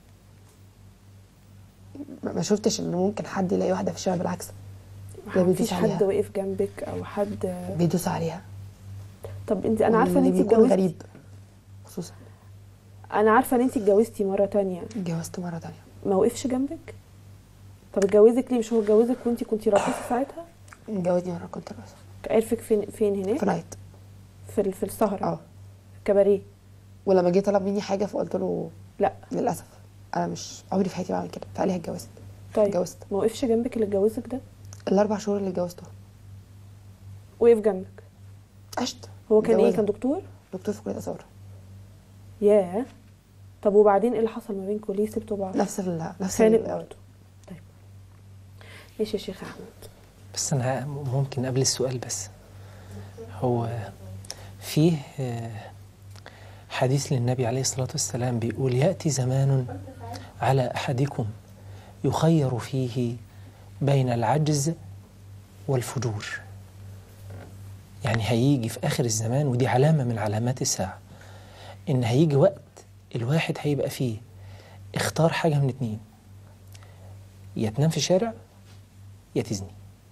ما ما شفتش ان ممكن حد يلاقي واحده في الشارع بالعكس ده ما بيدوس فيش حد عليها. وقف جنبك او حد بيدوس عليها طب انت انا عارفه ان واللي انت بيكون اتجوزتي غريب خصوصا انا عارفه ان انت اتجوزتي مره تانية اتجوزت مره تانية ما وقفش جنبك طب اتجوزك ليه مش هو اتجوزك وانت كنت راقصه ساعتها اتجوزني مره كنت رقصه عرفك فين فين هناك في نايت في ال- في السهره اه في كباريه ولما جه طلب مني حاجه فقلت له لا للاسف انا مش عمري في حياتي بعمل كده فقال لي اتجوزت طيب اتجوزت ما وقفش جنبك اللي اتجوزك ده الاربع شهور اللي اتجوزته وقف جنبك عشت هو كان ايه متجوزة. كان دكتور دكتور في كليه اثار ياه طب وبعدين ايه اللي حصل ما بينكم ليه سبتوا بعض نفس ال نفس خانق ال- برضه طيب ماشي يا شيخ احمد بس انا ممكن قبل السؤال بس هو فيه آه، حديث للنبي عليه الصلاة والسلام بيقول يأتي زمان على أحدكم يخير فيه بين العجز والفجور يعني هيجي في آخر الزمان ودي علامة من علامات الساعة إن هيجي وقت الواحد هيبقى فيه اختار حاجة من اتنين يا تنام في شارع يا تزني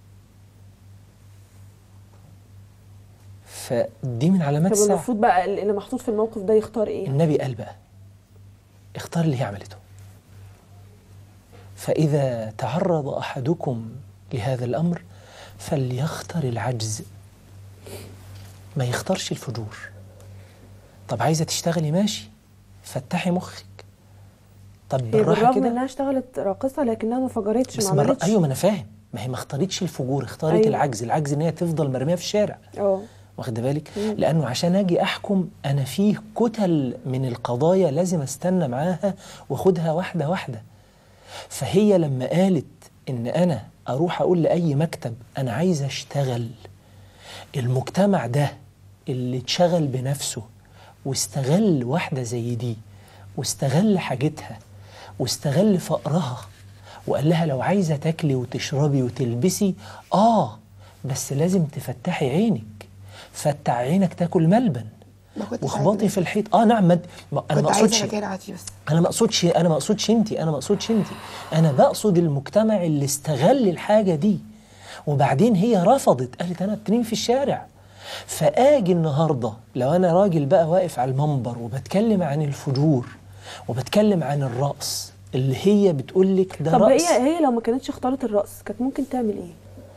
فدي من علامات طب الساعة المفروض بقى اللي محطوط في الموقف ده يختار ايه النبي قال بقى اختار اللي هي عملته فإذا تعرض أحدكم لهذا الأمر فليختر العجز ما يختارش الفجور طب عايزة تشتغلي ماشي فتحي مخك طب هي بالراحة بالرغم كده انها اشتغلت راقصه لكنها ما فجرتش بس ما مرة عملتش ايوه ما انا فاهم ما هي ما اختارتش الفجور اختارت أيوة. أيوة. العجز العجز ان هي تفضل مرميه في الشارع اه واخد بالك لانه عشان اجي احكم انا فيه كتل من القضايا لازم استنى معاها واخدها واحده واحده فهي لما قالت ان انا اروح اقول لاي مكتب انا عايز اشتغل المجتمع ده اللي اتشغل بنفسه واستغل واحده زي دي واستغل حاجتها واستغل فقرها وقال لها لو عايزه تاكلي وتشربي وتلبسي اه بس لازم تفتحي عينك فتح عينك تاكل ملبن ما كنتش واخبطي عايزة في الحيط اه نعم ما ما- انا ما كنت عايزه اقصدش مكان اقعد فيه بس انا ما اقصدش انا ما اقصدش انت انا ما اقصدش انت انا بقصد المجتمع اللي استغل الحاجه دي وبعدين هي رفضت قالت انا بتنام في الشارع فاجي النهارده لو انا راجل بقى واقف على المنبر وبتكلم عن الفجور وبتكلم عن الرقص اللي هي بتقول لك ده طب رقص هي هي لو ما كانتش اختارت الرقص كانت ممكن تعمل ايه؟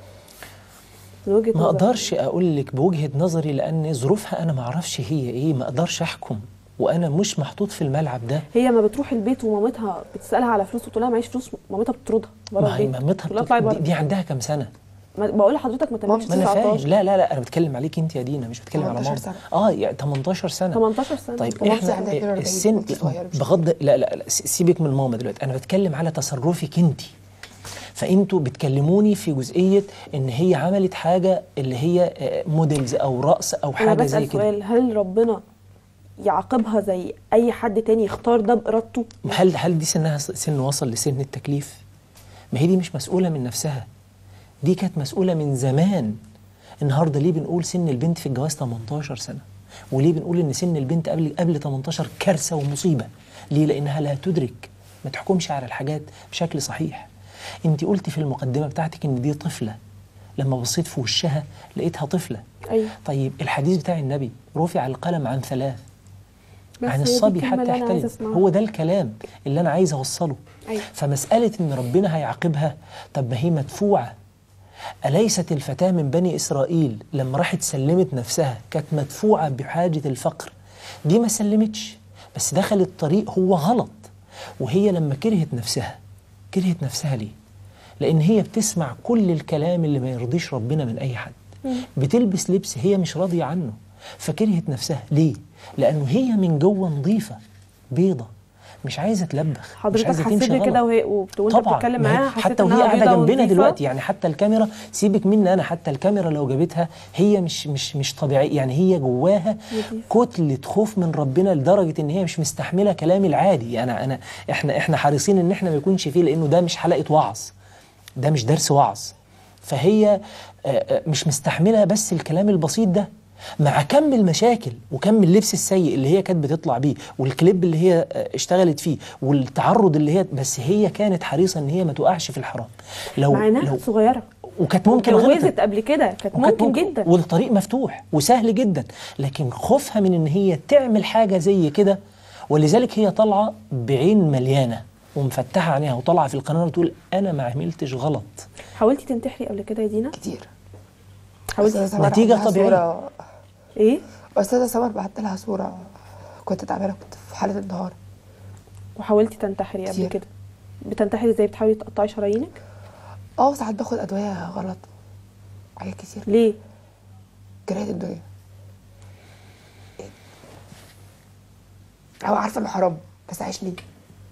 من وجهه ما نظرك. اقدرش اقول لك بوجهه نظري لان ظروفها انا ما اعرفش هي ايه ما اقدرش احكم وانا مش محطوط في الملعب ده هي ما بتروح البيت ومامتها بتسالها على فلوس وتقول لها معيش فلوس مامتها بتطردها بره ما هي البيت مامتها تقول لها بتط... اطلعي دي, بره دي عندها كام سنه ما- بقول لحضرتك ما تمتش ما انا فاهم 19 لا لا لا انا بتكلم عليك انت يا دينا مش بتكلم على 18 ماما سنة. اه يعني 18 سنه 18 سنه طيب ومامتي احنا عندها 42 السن وانتي صغيرة مش بغض لا لا لا س- سيبك من ماما دلوقتي انا بتكلم على تصرفك انت فانتوا بتكلموني في جزئيه ان هي عملت حاجه اللي هي آه، موديلز او رقص او انا حاجه زي بسال كده سؤال هل ربنا يعاقبها زي اي حد تاني يختار ده بارادته؟ هل هل دي سنها س- سن وصل لسن التكليف؟ ما هي دي مش مسؤولة من نفسها دي كانت مسؤولة من زمان النهارده ليه بنقول سن البنت في الجواز 18 سنة وليه بنقول ان سن البنت قبل قبل 18 كارثة ومصيبة ليه لانها لا تدرك ما تحكمش على الحاجات بشكل صحيح انت قلتي في المقدمة بتاعتك ان دي طفلة لما بصيت في وشها لقيتها طفلة ايوه طيب الحديث بتاع النبي رفع القلم عن ثلاث بس عن هي دي الصبي الكلمة حتى اللي أنا عايزة يحتلم أسمعها. هو ده الكلام اللي انا عايز اوصله أيوة. فمساله ان ربنا هيعاقبها طب ما هي مدفوعه اليست الفتاه من بني اسرائيل لما راحت سلمت نفسها كانت مدفوعه بحاجه الفقر دي ما سلمتش بس دخلت طريق هو غلط وهي لما كرهت نفسها كرهت نفسها ليه لان هي بتسمع كل الكلام اللي ما يرضيش ربنا من اي حد بتلبس لبس هي مش راضيه عنه فكرهت نفسها ليه لانه هي من جوه نظيفه بيضه مش عايزه تلبخ مش حضرتك عايزه حسيت تمشي بكده غلط. وهي وبت- وانت طبعا بتتكلم ما هي معاها حسيت حتى وهي إنها قاعده بيضة جنبنا ونظيفة؟ دلوقتي يعني حتى الكاميرا سيبك مني انا حتى الكاميرا لو جابتها هي مش مش مش طبيعيه يعني هي جواها كتله خوف من ربنا لدرجه ان هي مش مستحمله كلامي العادي انا انا احنا احنا حريصين ان احنا ما يكونش فيه لانه ده مش حلقه وعظ ده مش درس وعظ فهي آه، آه، مش مستحمله بس الكلام البسيط ده مع كم المشاكل وكم اللبس السيء اللي هي كانت بتطلع بيه والكليب اللي هي آه، اشتغلت فيه والتعرض اللي هي بس هي كانت حريصه ان هي ما تقعش في الحرام لو مع انها لو صغيره وكانت ممكن غلطت اتجوزت قبل كده كانت وكانت ممكن جدا والطريق مفتوح وسهل جدا لكن خوفها من ان هي تعمل حاجه زي كده ولذلك هي طالعه بعين مليانه ومفتحه عينيها وطالعه في القناه وتقول انا ما عملتش غلط حاولتي تنتحري قبل كده يا دينا كتير حاولتي أستاذة سمر نتيجة عندها طبيعية. صورة ايه أستاذة سمر بعت لها صورة كنت تعبانة كنت في حالة انتحار وحاولتي تنتحري قبل كتير. كده بتنتحري ازاي بتحاولي تقطعي شرايينك اه ساعات باخد أدوية غلط حاجات كتير ليه كرهت الدنيا هو عارفة إنه حرام بس عايش ليه؟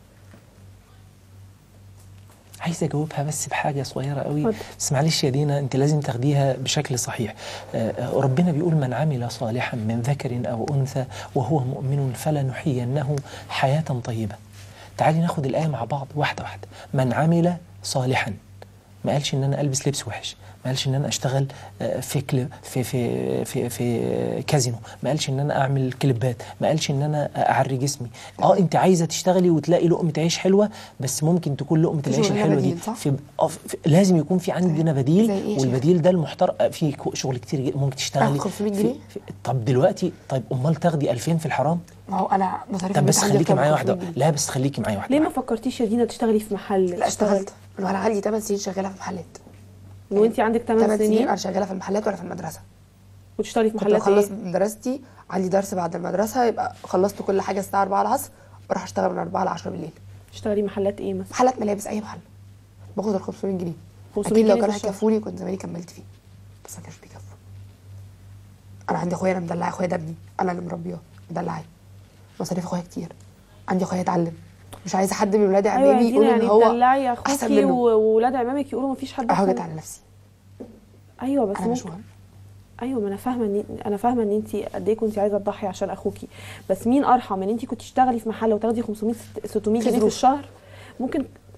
عايز اجاوبها بس بحاجه صغيره قوي اتفضل. بس معلش يا دينا انت لازم تاخديها بشكل صحيح آه، آه، ربنا بيقول من عمل صالحا من ذكر او انثى وهو مؤمن فلنحيينه حياه طيبه تعالي ناخد الايه مع بعض واحده واحده من عمل صالحا ما قالش ان انا البس لبس وحش ما قالش ان انا اشتغل آه، في كليب في في في في كازينو ما قالش ان انا اعمل كليبات ما قالش ان انا اعري جسمي اه انت عايزه تشتغلي وتلاقي لقمه عيش حلوه بس ممكن تكون لقمه في العيش شغلانة الحلوه دي بديل، صح؟ في آه، في- لازم يكون في عندنا بديل زي إيه يا والبديل ده المحترم آه، في كو- شغل كتير جدا ممكن تشتغلي آخد 500 في- جنيه؟ في- طب دلوقتي طيب امال تاخدي 2000 في الحرام ما هو أنا مصاريف طب البيت بس عندي خليكي أكتر من معايا 500 واحده جنيه. لا بس خليكي معايا واحده ليه ما فكرتيش يا دينا تشتغلي في محل لا اشتغلت من وانا عندي 8 سنين شغاله في محلات وانت عندك 8 8 سنين سنين انا شغاله في المحلات ولا في المدرسه وتشتغلي في كنت محلات بخلص ايه من دراستي عندي درس بعد المدرسه يبقى خلصت كل حاجه الساعه 4 العصر بروح اشتغل من 4 ل 10 بالليل تشتغلي محلات ايه مثلا محلات ملابس اي محل باخد ال 500 جنيه 500 اكيد لو جنيه كانوا في الشهر. هيكفوني كنت زماني كملت فيه بس ما كانش بيكفوا انا عندي اخويا انا مدلعه اخويا ده ابني انا اللي مربيه مدلعاه مصاريف اخويا كتير عندي اخويا اتعلم مش عايزه حد من ولاد ايوه يا عمامي يقول دينا ان يعني هو تدلعي احسن اخوكي منه وولاد عمامك يقولوا مفيش حد اهوجت أحسن. على نفسي ايوه بس انا مش ممكن مهم ايوه ما انا فاهمه ان انا فاهمه ان انت قد ايه كنت عايزه تضحي عشان اخوكي بس مين ارحم ان انت كنت تشتغلي في محل وتاخدي 500 600 في جنيه في ظروف. الشهر ممكن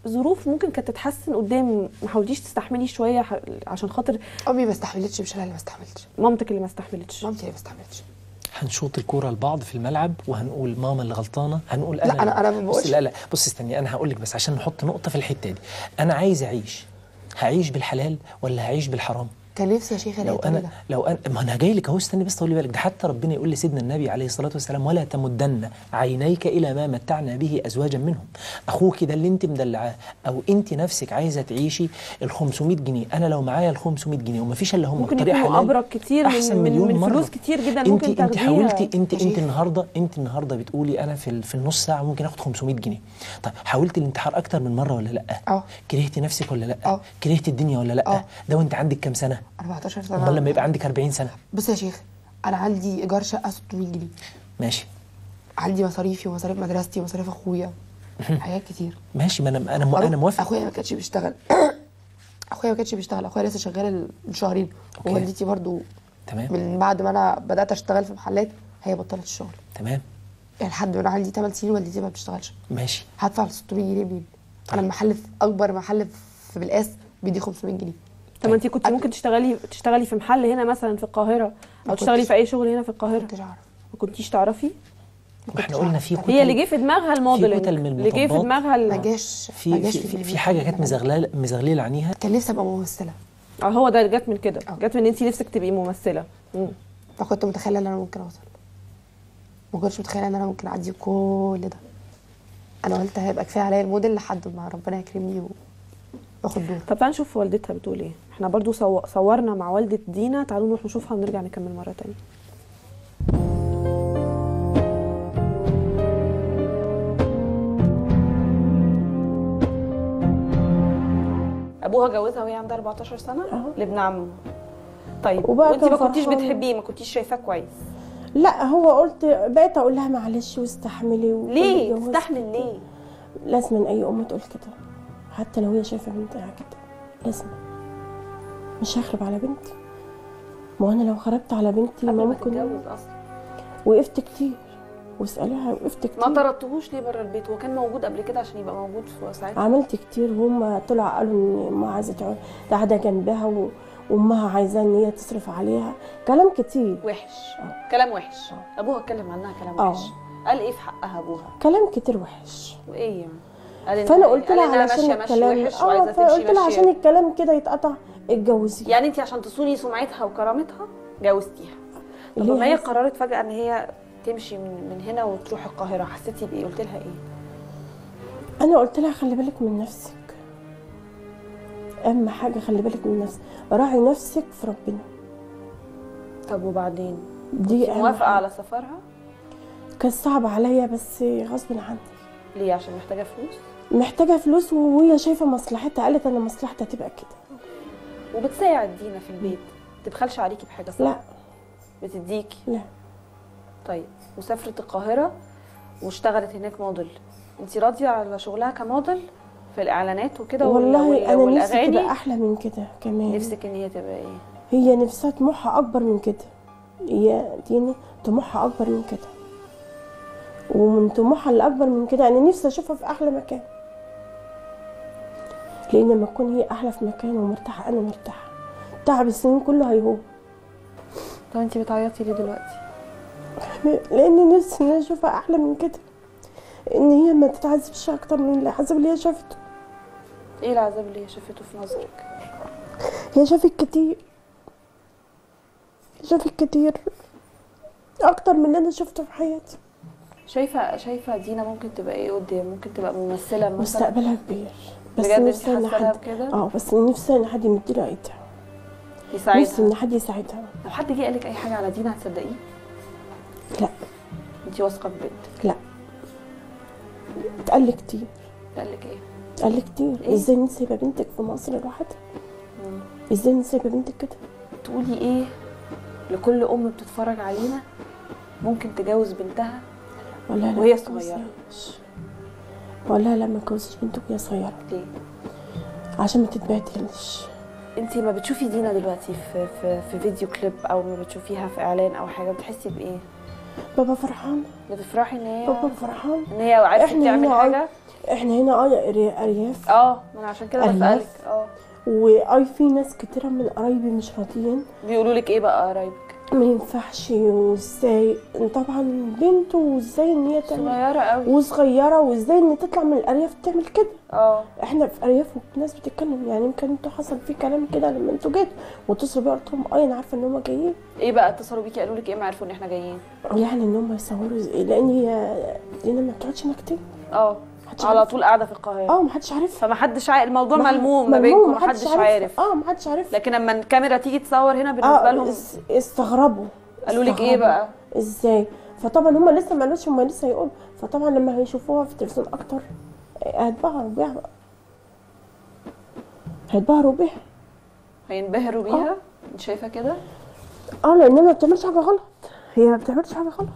ظروف ممكن كانت تتحسن قدام ما حاولتيش تستحملي شويه ح- عشان خاطر امي ما استحملتش مش انا اللي ما استحملتش مامتك اللي ما استحملتش مامتي اللي ما استحملتش هنشوط الكوره لبعض في الملعب وهنقول ماما اللي غلطانه هنقول انا لا، أنا- أنا ما بص بقولش. لا لا بص استني انا هقول لك بس عشان نحط نقطه في الحته دي انا عايز اعيش هعيش بالحلال ولا هعيش بالحرام كان نفسي يا شيخ لو الاقي انا ده لو انا ما انا جاي لك اهو استني بس طولي بالك ده حتى ربنا يقول لسيدنا النبي عليه الصلاه والسلام ولا تمدن عينيك الى ما متعنا به ازواجا منهم اخوك ده اللي انت مدلعاه او انت نفسك عايزه تعيشي ال 500 جنيه انا لو معايا ال 500 جنيه وما فيش الا هم ممكن بطريقه يكونوا حلال ابرك كتير من احسن من, مليون من مرة. فلوس كتير جدا انت ممكن انت تاخديها حاولتي انت يا انت شيخ. النهارده انت النهارده بتقولي انا في ال- في النص ساعه ممكن اخد 500 جنيه طيب حاولتي الانتحار اكتر من مره ولا لا اه. كرهتي نفسك ولا لا اه. كرهتي الدنيا ولا لا اه. ده وانت عندك كام سنه 14 سنه امال لما يبقى عندك 40 سنه بص يا شيخ انا عندي ايجار شقه 600 جنيه ماشي عندي مصاريفي ومصاريف مدرستي ومصاريف اخويا حاجات كتير ماشي ما انا انا مو- أروح- انا موافق اخويا ما كانش بيشتغل اخويا ما كانش بيشتغل اخويا لسه شغال من شهرين أوكي. ووالدتي برضو تمام من بعد ما انا بدات اشتغل في محلات هي بطلت الشغل تمام يعني لحد ما انا عندي 8 سنين والدتي ما بتشتغلش ماشي هدفع 600 جنيه منين انا المحل في اكبر محل في بالقاس بيدي 500 جنيه طب ما انت كنت ممكن تشتغلي تشتغلي في محل هنا مثلا في القاهره او ما تشتغلي كنتش. في اي شغل هنا في ما القاهره كنتش اعرف ما كنتيش تعرفي ما احنا قلنا في كتل هي اللي جه في دماغها الموديلنج كتل من اللي جه في المطبات. دماغها ما ال- جاش ما في جاش في, في, دماغي. في حاجه كانت مزغلله مزغلله عنيها كان نفسي ابقى ممثله اه هو ده جت من كده اه. جت من ان انت نفسك تبقي ممثله مم. فكنت متخيله ان انا ممكن اوصل ما كنتش متخيله ان انا ممكن اعدي كل ده انا قلت هيبقى كفايه عليا الموديل لحد ما ربنا يكرمني و- واخد دور طب تعالى نشوف والدتها بتقول ايه احنا برضو صو... صورنا مع والدة دينا تعالوا نروح نشوفها ونرجع نكمل مرة تانية ابوها جوزها وهي عندها 14 سنه لابن عمه طيب وبقى وانت كان ما كنتيش فرحان. بتحبيه ما كنتيش شايفاه كويس لا هو قلت بقيت اقول لها معلش واستحملي وكل ليه جواز- تستحمل ليه لازم من اي ام تقول كده حتى لو هي شايفه بنتها كده لازم مش هخرب على بنتي ما انا لو خربت على بنتي قبل ما ممكن تتجوز اصلا وقفت كتير واساليها وقفت كتير ما طردتهوش ليه بره البيت هو كان موجود قبل كده عشان يبقى موجود في ساعتها عملت كتير وهم طلعوا قالوا ان امها عايزه تقعد قاعده جنبها و... وامها عايزاه ان هي تصرف عليها كلام كتير وحش كلام وحش ابوها اتكلم عنها كلام اه. وحش قال ايه في حقها ابوها كلام كتير وحش وايه يعني قال إن- فانا قلت قال لها إنها علشان ماشية ماشي الكلام وحش وعايزه اه تمشي فقلت لها ماشي عشان الكلام كده يتقطع اتجوزي يعني انت عشان تصوني سمعتها وكرامتها جوزتيها طب ليه لما هي عايزة؟ قررت فجاه ان هي تمشي من, من هنا وتروح القاهره حسيتي بايه قلت لها ايه انا قلت لها خلي بالك من نفسك اهم حاجه خلي بالك من نفسك راعي نفسك في ربنا طب وبعدين دي انت أهم موافقه حاجة. على سفرها كان صعب عليا بس غصب عني ليه عشان محتاجه فلوس محتاجه فلوس وهي شايفه مصلحتها قالت انا مصلحتها تبقى كده وبتساعد دينا في البيت تبخلش عليكي بحاجه صح لا بتديكي لا طيب وسافرت القاهرة واشتغلت هناك موديل انت راضية على شغلها كموديل في الإعلانات وكده وال- والله وال- انا نفسي والأغاني تبقى احلى من كده كمان نفسك ان هي تبقى ايه هي نفسها طموحها اكبر من كده هي دينا طموحها اكبر من كده ومن طموحها اللي اكبر من كده انا نفسي اشوفها في احلى مكان لان لما تكون هي احلى في مكان ومرتاحه انا مرتاحه تعب السنين كله هيهون طب انت بتعيطي ليه دلوقتي لان نفسي ان انا اشوفها احلى من كده ان هي ما تتعذبش اكتر من العذاب اللي هي شافته ايه العذاب اللي هي شافته في نظرك هي شافت كتير شافت كتير اكتر من اللي انا شفته في حياتي شايفة شايفة دينا ممكن تبقى ايه قدام ممكن تبقى ممثلة مثلا مستقبلها كبير بس بجد انت نفسي ان حاسة لها حد بكده اه بس نفسي ان حد يمديله ايدها نفسي يساعدها ان حد يساعدها لو حد جه قالك اي حاجة على دينا هتصدقيه لا انت واثقة في بنتك لا اتقال لي كتير قالك ايه اتقال لي كتير إيه؟ ازاي انت سايبه بنتك في مصر لوحدها مم. ازاي انت سايبه بنتك كده تقولي ايه لكل ام بتتفرج علينا ممكن تجوز بنتها ولا لا وهي ما صغيرة. تجوزهاش. ولا لا ما تجوزش بنتك وهي صغيره ليه عشان ما تتبهدلش انت ما بتشوفي دينا دلوقتي في في في فيديو كليب او ما بتشوفيها في اعلان او حاجه بتحسي بايه بابا فرحان بتفرحي ان هي بابا فرحان ان هي عرفت إحنا تعمل هنا حاجه احنا هنا اه أري- ارياف اه ما انا عشان كده أرياف. بسالك اه واي في ناس كتيره من قرايبي مش راضيين بيقولوا لك ايه بقى قرايبك ما ينفعش وازاي طبعا بنت وازاي ان هي تعمل صغيره قوي وصغيره وازاي ان تطلع من الارياف تعمل كده اه احنا في ارياف والناس بتتكلم يعني يمكن انتوا حصل في كلام كده لما انتوا جيتوا واتصلوا بيا قلت لهم اه انا عارفه ان هم جايين ايه بقى اتصلوا بيكي قالوا لك ايه ما عرفوا ان احنا جايين يعني ان هم يصوروا ازاي لان هي دينا ما بتقعدش هناك كتير اه محدش على عارف. طول قاعده في القاهره اه محدش عارفها فمحدش عارف الموضوع ملموم ما ملموم، بينكم محدش عارف اه محدش عارف لكن لما الكاميرا تيجي تصور هنا بالنسبه اه لهم اس- استغربوا قالوا لك ايه استغربوا. بقى ازاي فطبعا هم لسه ما قالوش هم لسه هيقولوا فطبعا لما هيشوفوها في التلفزيون اكتر آه، هيتبهروا بيها بقى هيتبهروا بيها هينبهروا بيها انت شايفه كده اه لان ما بتعملش حاجه غلط هي ما بتعملش حاجه غلط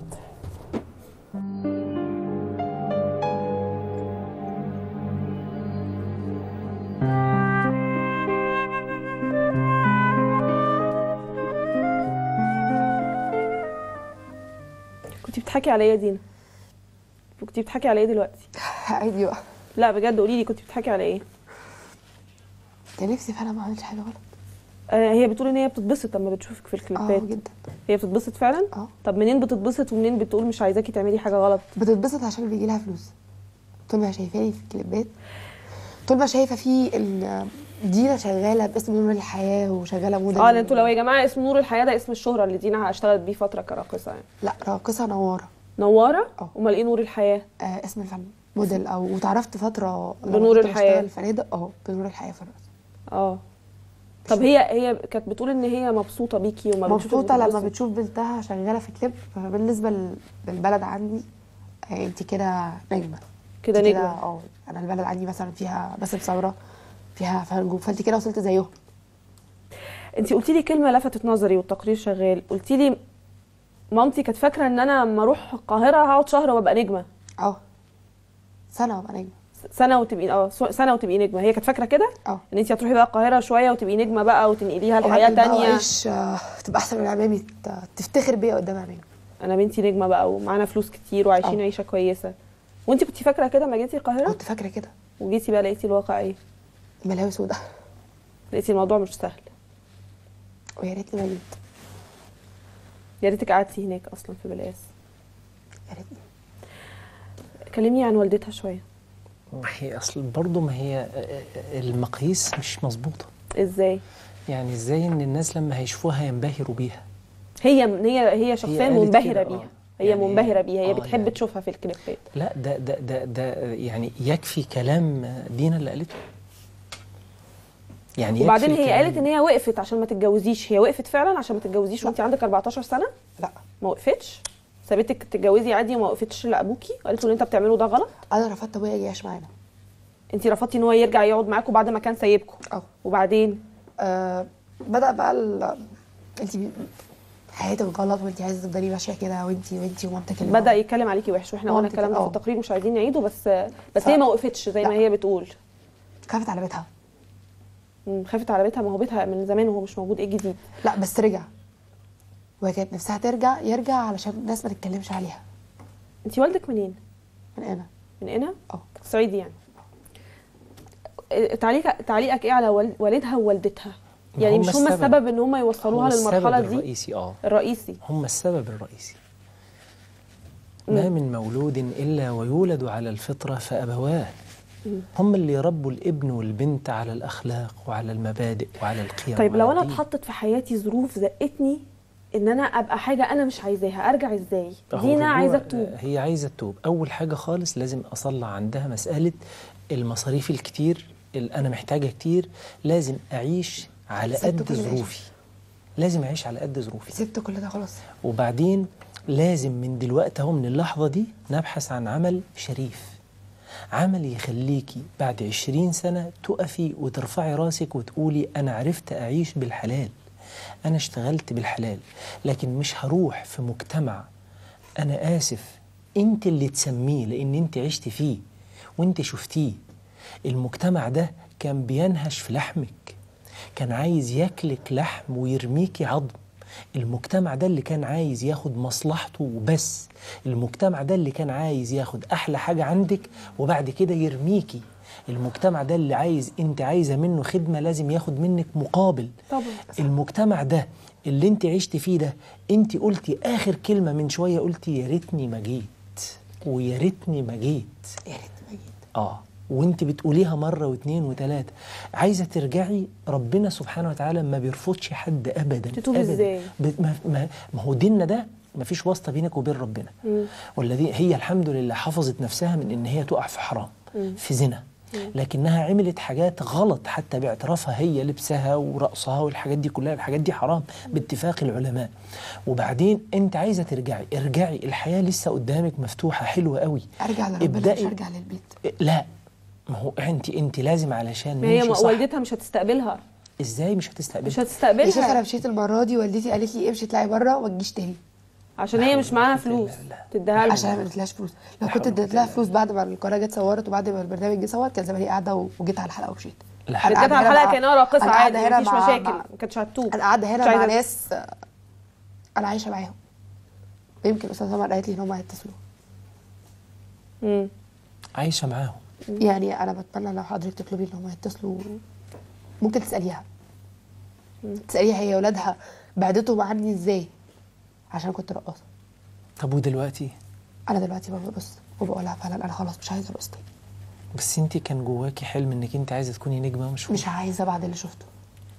كنت بتضحكي عليا يا دينا كنت بتضحكي على ايه دلوقتي عادي بقى لا بجد قولي لي كنت بتضحكي على ايه كان نفسي فعلا ما عملتش حاجه غلط آه هي بتقول ان هي بتتبسط لما بتشوفك في اه الكليبات جدا هي بتتبسط فعلا اه طب منين بتتبسط ومنين بتقول مش عايزاكي تعملي حاجه غلط بتتبسط عشان بيجي لها فلوس طول ما شايفاني في الكليبات طول ما شايفه في ان دينا شغاله باسم نور الحياه وشغاله موديل اه لان انتوا لو يا جماعه اسم نور الحياه ده اسم الشهره اللي دينا اشتغلت بيه فتره كراقصه يعني لا راقصه نواره نواره اه. امال ايه نور الحياه آه اسم الفن موديل او وتعرفت فتره لما بنور كنت الحياة. بشتغل فنادق اه بنور الحياه في الرقص اه طب هي هي كانت بتقول ان هي مبسوطه بيكي وما بتشوفك مبسوطه لما بتتبسط. بتشوف بنتها شغاله في كليب فبالنسبه لل- للبلد عندي آه انت كده نجمه كده انت نجمه اه انا البلد عندي مثلا فيها باسم ثوره فيها فنجوم فانت كده وصلت زيهم انت قلتي لي كلمه لفتت نظري والتقرير شغال قلتي لي مامتي كانت فاكره ان انا لما اروح القاهره هقعد شهر وابقى نجمه اه سنه وابقى نجمه سنه وتبقي اه سو- سنه وتبقي نجمه هي كانت فاكره كده اه ان انت هتروحي بقى القاهره شويه وتبقي نجمه بقى وتنقليها لحياه وبعدين بقى تانية وأعيش، آه، تبقى احسن من عمامي ت- تفتخر بيا قدام عمامي انا بنتي نجمه بقى ومعانا فلوس كتير وعايشين اه. عيشه كويسه وانت كنتي فاكره كده لما جيتي القاهره كنت فاكره كده وجيتي بقى لقيتي الواقع ايه ملاوي سودا لقيتي الموضوع مش سهل ويا ريتني ما جيت يا ريتك قعدتي هناك اصلا في بلاس يا ريتني كلميني عن والدتها شويه ما هي اصل برضه ما هي المقاييس مش مظبوطه ازاي يعني ازاي ان الناس لما هيشوفوها ينبهروا بيها هي هي هي شخصيا قالت منبهره كده، بيها اه. هي يعني منبهره بيها هي اه، بتحب يعني- تشوفها في الكليبات لا ده ده ده ده يعني يكفي كلام دينا اللي قالته يعني وبعدين يكفي هي كلام- قالت ان هي وقفت عشان ما تتجوزيش هي وقفت فعلا عشان ما تتجوزيش وانت عندك 14 سنه لا ما وقفتش سابتك تتجوزي عادي وما وقفتش لابوكي قالت له اللي انت بتعمله ده غلط انا رفضت ابويا يجي يعيش معانا انت رفضتي ان هو يرجع يقعد معاكوا بعد ما كان سايبكم اه وبعدين آه، بدا بقى ال... انت بي- حياتك غلط وانت عايزه تفضلي ماشيه كده وانت وانت ومامتك اللي بدا يتكلم عليكي وحش واحنا قلنا مامتك، الكلام ده في اه. التقرير مش عايزين نعيده بس بس ف- هي ما وقفتش زي ما لا. هي بتقول خافت على بيتها مم، خافت على بيتها ما هو بيتها من زمان وهو مش موجود ايه الجديد لا بس رجع وهي كانت نفسها ترجع يرجع علشان الناس ما تتكلمش عليها انت والدك منين من هنا من هنا اه صعيدي يعني اه، تعليقك تعليقك ايه على وال- والدها ووالدتها يعني هم مش هم السبب. السبب ان هم يوصلوها هم للمرحله السبب دي الرئيسي اه الرئيسي هم السبب الرئيسي ما من مولود إلا ويولد على الفطرة فأبواه هم اللي يربوا الابن والبنت على الأخلاق وعلى المبادئ وعلى القيم طيب لو وعلى انا الدين. اتحطت في حياتي ظروف زقتني ان انا ابقى حاجه انا مش عايزاها ارجع ازاي هو دينا الرجوع- عايزه تتوب هي عايزة تتوب أول حاجة خالص لازم أصلح عندها مسألة المصاريف الكتير اللي أنا محتاجة كتير لازم أعيش على سبت قد كل ده. ظروفي لازم أعيش على قد ظروفي سبت كل ده خلاص وبعدين لازم من دلوقتي اهو من اللحظة دي نبحث عن عمل شريف عمل يخليكي بعد عشرين سنة تقفي وترفعي راسك وتقولي أنا عرفت أعيش بالحلال أنا اشتغلت بالحلال لكن مش هروح في مجتمع أنا آسف أنت اللي تسميه لأن أنت عشت فيه وأنت شفتيه المجتمع ده كان بينهش في لحمك كان عايز ياكلك لحم ويرميكي عظم المجتمع ده اللي كان عايز ياخد مصلحته وبس المجتمع ده اللي كان عايز ياخد احلى حاجه عندك وبعد كده يرميكي المجتمع ده اللي عايز انت عايزه منه خدمه لازم ياخد منك مقابل طبعا المجتمع ده اللي انت عشت فيه ده انت قلتي اخر كلمه من شويه قلتي يا ريتني ما جيت ويا ريتني ما جيت يا ريت ما جيت اه وانت بتقوليها مره واثنين وثلاثه عايزه ترجعي ربنا سبحانه وتعالى ما بيرفضش حد ابدا تتوب أبداً. إزاي؟ ب- ما, ما, ما هو ديننا ده ما فيش واسطه بينك وبين ربنا والذي هي الحمد لله حفظت نفسها من ان هي تقع في حرام في زنا لكنها عملت حاجات غلط حتى باعترافها هي لبسها ورقصها والحاجات دي كلها الحاجات دي حرام باتفاق العلماء وبعدين انت عايزه ترجعي ارجعي الحياه لسه قدامك مفتوحه حلوه قوي ارجع لربنا مش ابدأي. ارجع للبيت لا ما هو انت انت لازم علشان ما هي نمشي م- صح والدتها مش هتستقبلها ازاي مش هتستقبل مش يا شيخ هتستقبلها انا مشيت المره دي والدتي قالت لي امشي اطلعي بره وما تجيش تاني عشان هي مش معاها فلوس تديها عشان لها ما اديتلهاش فلوس لو كنت اديت لها فلوس بعد ما القناه جت صورت وبعد ما البرنامج جه صور كان زماني قاعده و- وجيت على الحلقه ومشيت لا أنا جت على قاعدة هنا الحلقه مع- كانها راقصه أنا عادي قاعدة هنا مفيش مع- مشاكل مع- ما كانتش هتتوب انا قاعده مش هنا مع عايزة- ناس آه، انا عايشه معاهم ويمكن استاذ عمر قالت لي ان هم هيتصلوا مم. عايشه معاهم يعني انا بتمنى لو حضرتك تطلبي ان هم يتصلوا ممكن تساليها تساليها هي ولادها بعدتهم عني ازاي عشان كنت رقاصه طب ودلوقتي انا دلوقتي ببص وبقولها فعلا انا خلاص مش عايزه ارقص تاني بس انت كان جواكي حلم انك انت عايزه تكوني نجمه مشهوره مش عايزه بعد اللي شفته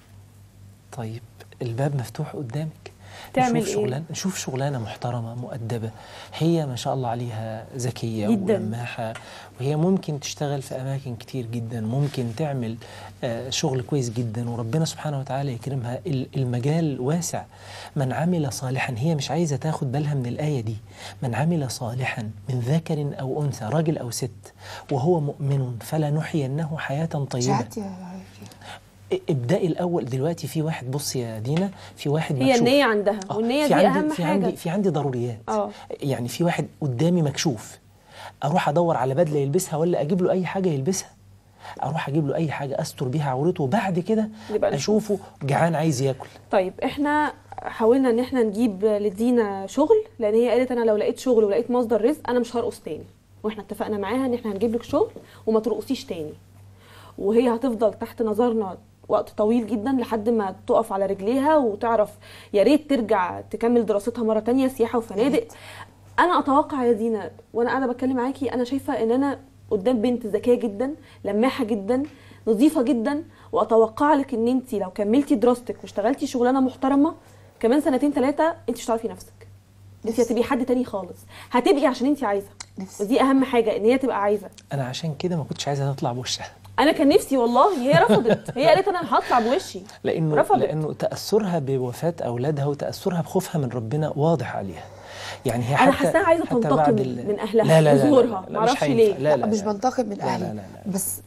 طيب الباب مفتوح قدامك تعمل نشوف إيه؟ شغلانه نشوف شغلانه محترمه مؤدبه هي ما شاء الله عليها ذكيه جداً. ولماحه وهي ممكن تشتغل في اماكن كتير جدا ممكن تعمل آه، شغل كويس جدا وربنا سبحانه وتعالى يكرمها ال- المجال واسع من عمل صالحا هي مش عايزه تاخد بالها من الايه دي من عمل صالحا من ذكر او انثى راجل او ست وهو مؤمن فلنحيينه حياه طيبه شهادتي يا شيخ. ابدأي الأول دلوقتي في واحد بص يا دينا في واحد هي مكشوف. النية عندها آه، والنية في دي عندي أهم في حاجة. عندي في عندي ضروريات آه. يعني في واحد قدامي مكشوف أروح أدور على بدلة يلبسها ولا أجيب له أي حاجة يلبسها أروح أجيب له أي حاجة أستر بيها عورته وبعد كده يبقى نشوف. أشوفه جعان عايز ياكل طيب احنا حاولنا ان احنا نجيب لدينا شغل لان هي قالت انا لو لقيت شغل ولقيت مصدر رزق انا مش هرقص تاني واحنا اتفقنا معاها ان احنا هنجيب لك شغل وما ترقصيش تاني وهي هتفضل تحت نظرنا وقت طويل جدا لحد ما تقف على رجليها وتعرف يا ريت ترجع تكمل دراستها مره تانية سياحه وفنادق انا اتوقع يا دينا وانا قاعده بتكلم معاكي انا شايفه ان انا قدام بنت ذكيه جدا لماحه جدا نظيفه جدا واتوقع لك ان انت لو كملتي دراستك واشتغلتي شغلانه محترمه كمان سنتين ثلاثه انت مش هتعرفي نفسك انت هتبقي حد تاني خالص هتبقي عشان انت عايزه نفسي. ودي اهم حاجه ان هي تبقى عايزه أنا عشان كده ما كنتش عايزة تطلع بوشها انا كان نفسي والله هي رفضت هي قالت انا هطلع بوشي لأنه رفضت. لأنه تأثرها بوفاة أولادها وتأثرها بخوفها من ربنا واضح عليها يعني هي أنا حتى حاساها عايزة حتى تنتقم بعد من- ال- من أهلها لا لا لا, لا, وزورها. لا, لا معرفش مش هينفع. ليه. لا لا مش لا. بنتقم من لا لا اهلي لا لا. بس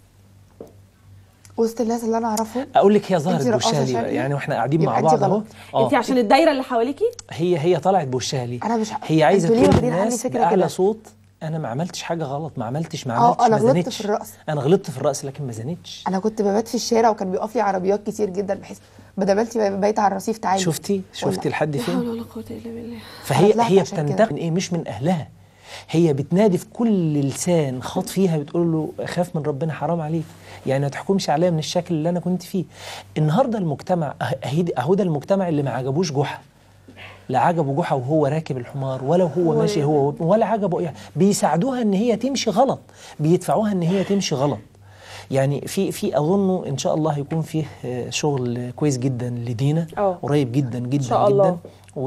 وسط الناس اللي انا اعرفهم اقول لك هي ظهرت أنتي رقاصة بوشها ليه بقى؟ شكلي؟ يعني واحنا قاعدين يبقى مع أنتي بعض اهو غلط. انت عشان الدايره اللي حواليكي هي هي طلعت بوشها ليه أنا مش- هي عايزه أنتوا ليه تقول واخدين عني للناس فكرة باعلى كده؟ صوت انا ما عملتش حاجه غلط ما عملتش ما آه، عملتش أنا ما غلطت زنتش في الرقص. انا غلطت في الرقص لكن ما زنتش انا كنت ببات في الشارع وكان بيقف لي عربيات كتير جدا بحيث بدل ما انت بايته على الرصيف تعالي شفتي شفتي لحد لا حول فين ولا قوه الا بالله فهي طلعت هي عشان كده. بتنتقم من ايه مش من اهلها هي بتنادي في كل لسان خاط فيها بتقول له خاف من ربنا حرام عليك يعني ما تحكمش عليا من الشكل اللي انا كنت فيه النهارده المجتمع أه- أهي- اهو ده المجتمع اللي ما عجبوش جحا لا عجبه جحا وهو راكب الحمار ولا هو ماشي هو ولا عجبه يعني بيساعدوها ان هي تمشي غلط بيدفعوها ان هي تمشي غلط يعني في في اظن ان شاء الله هيكون فيه آه، شغل كويس جدا لدينا أه. قريب جدا جدا شاء الله. جدا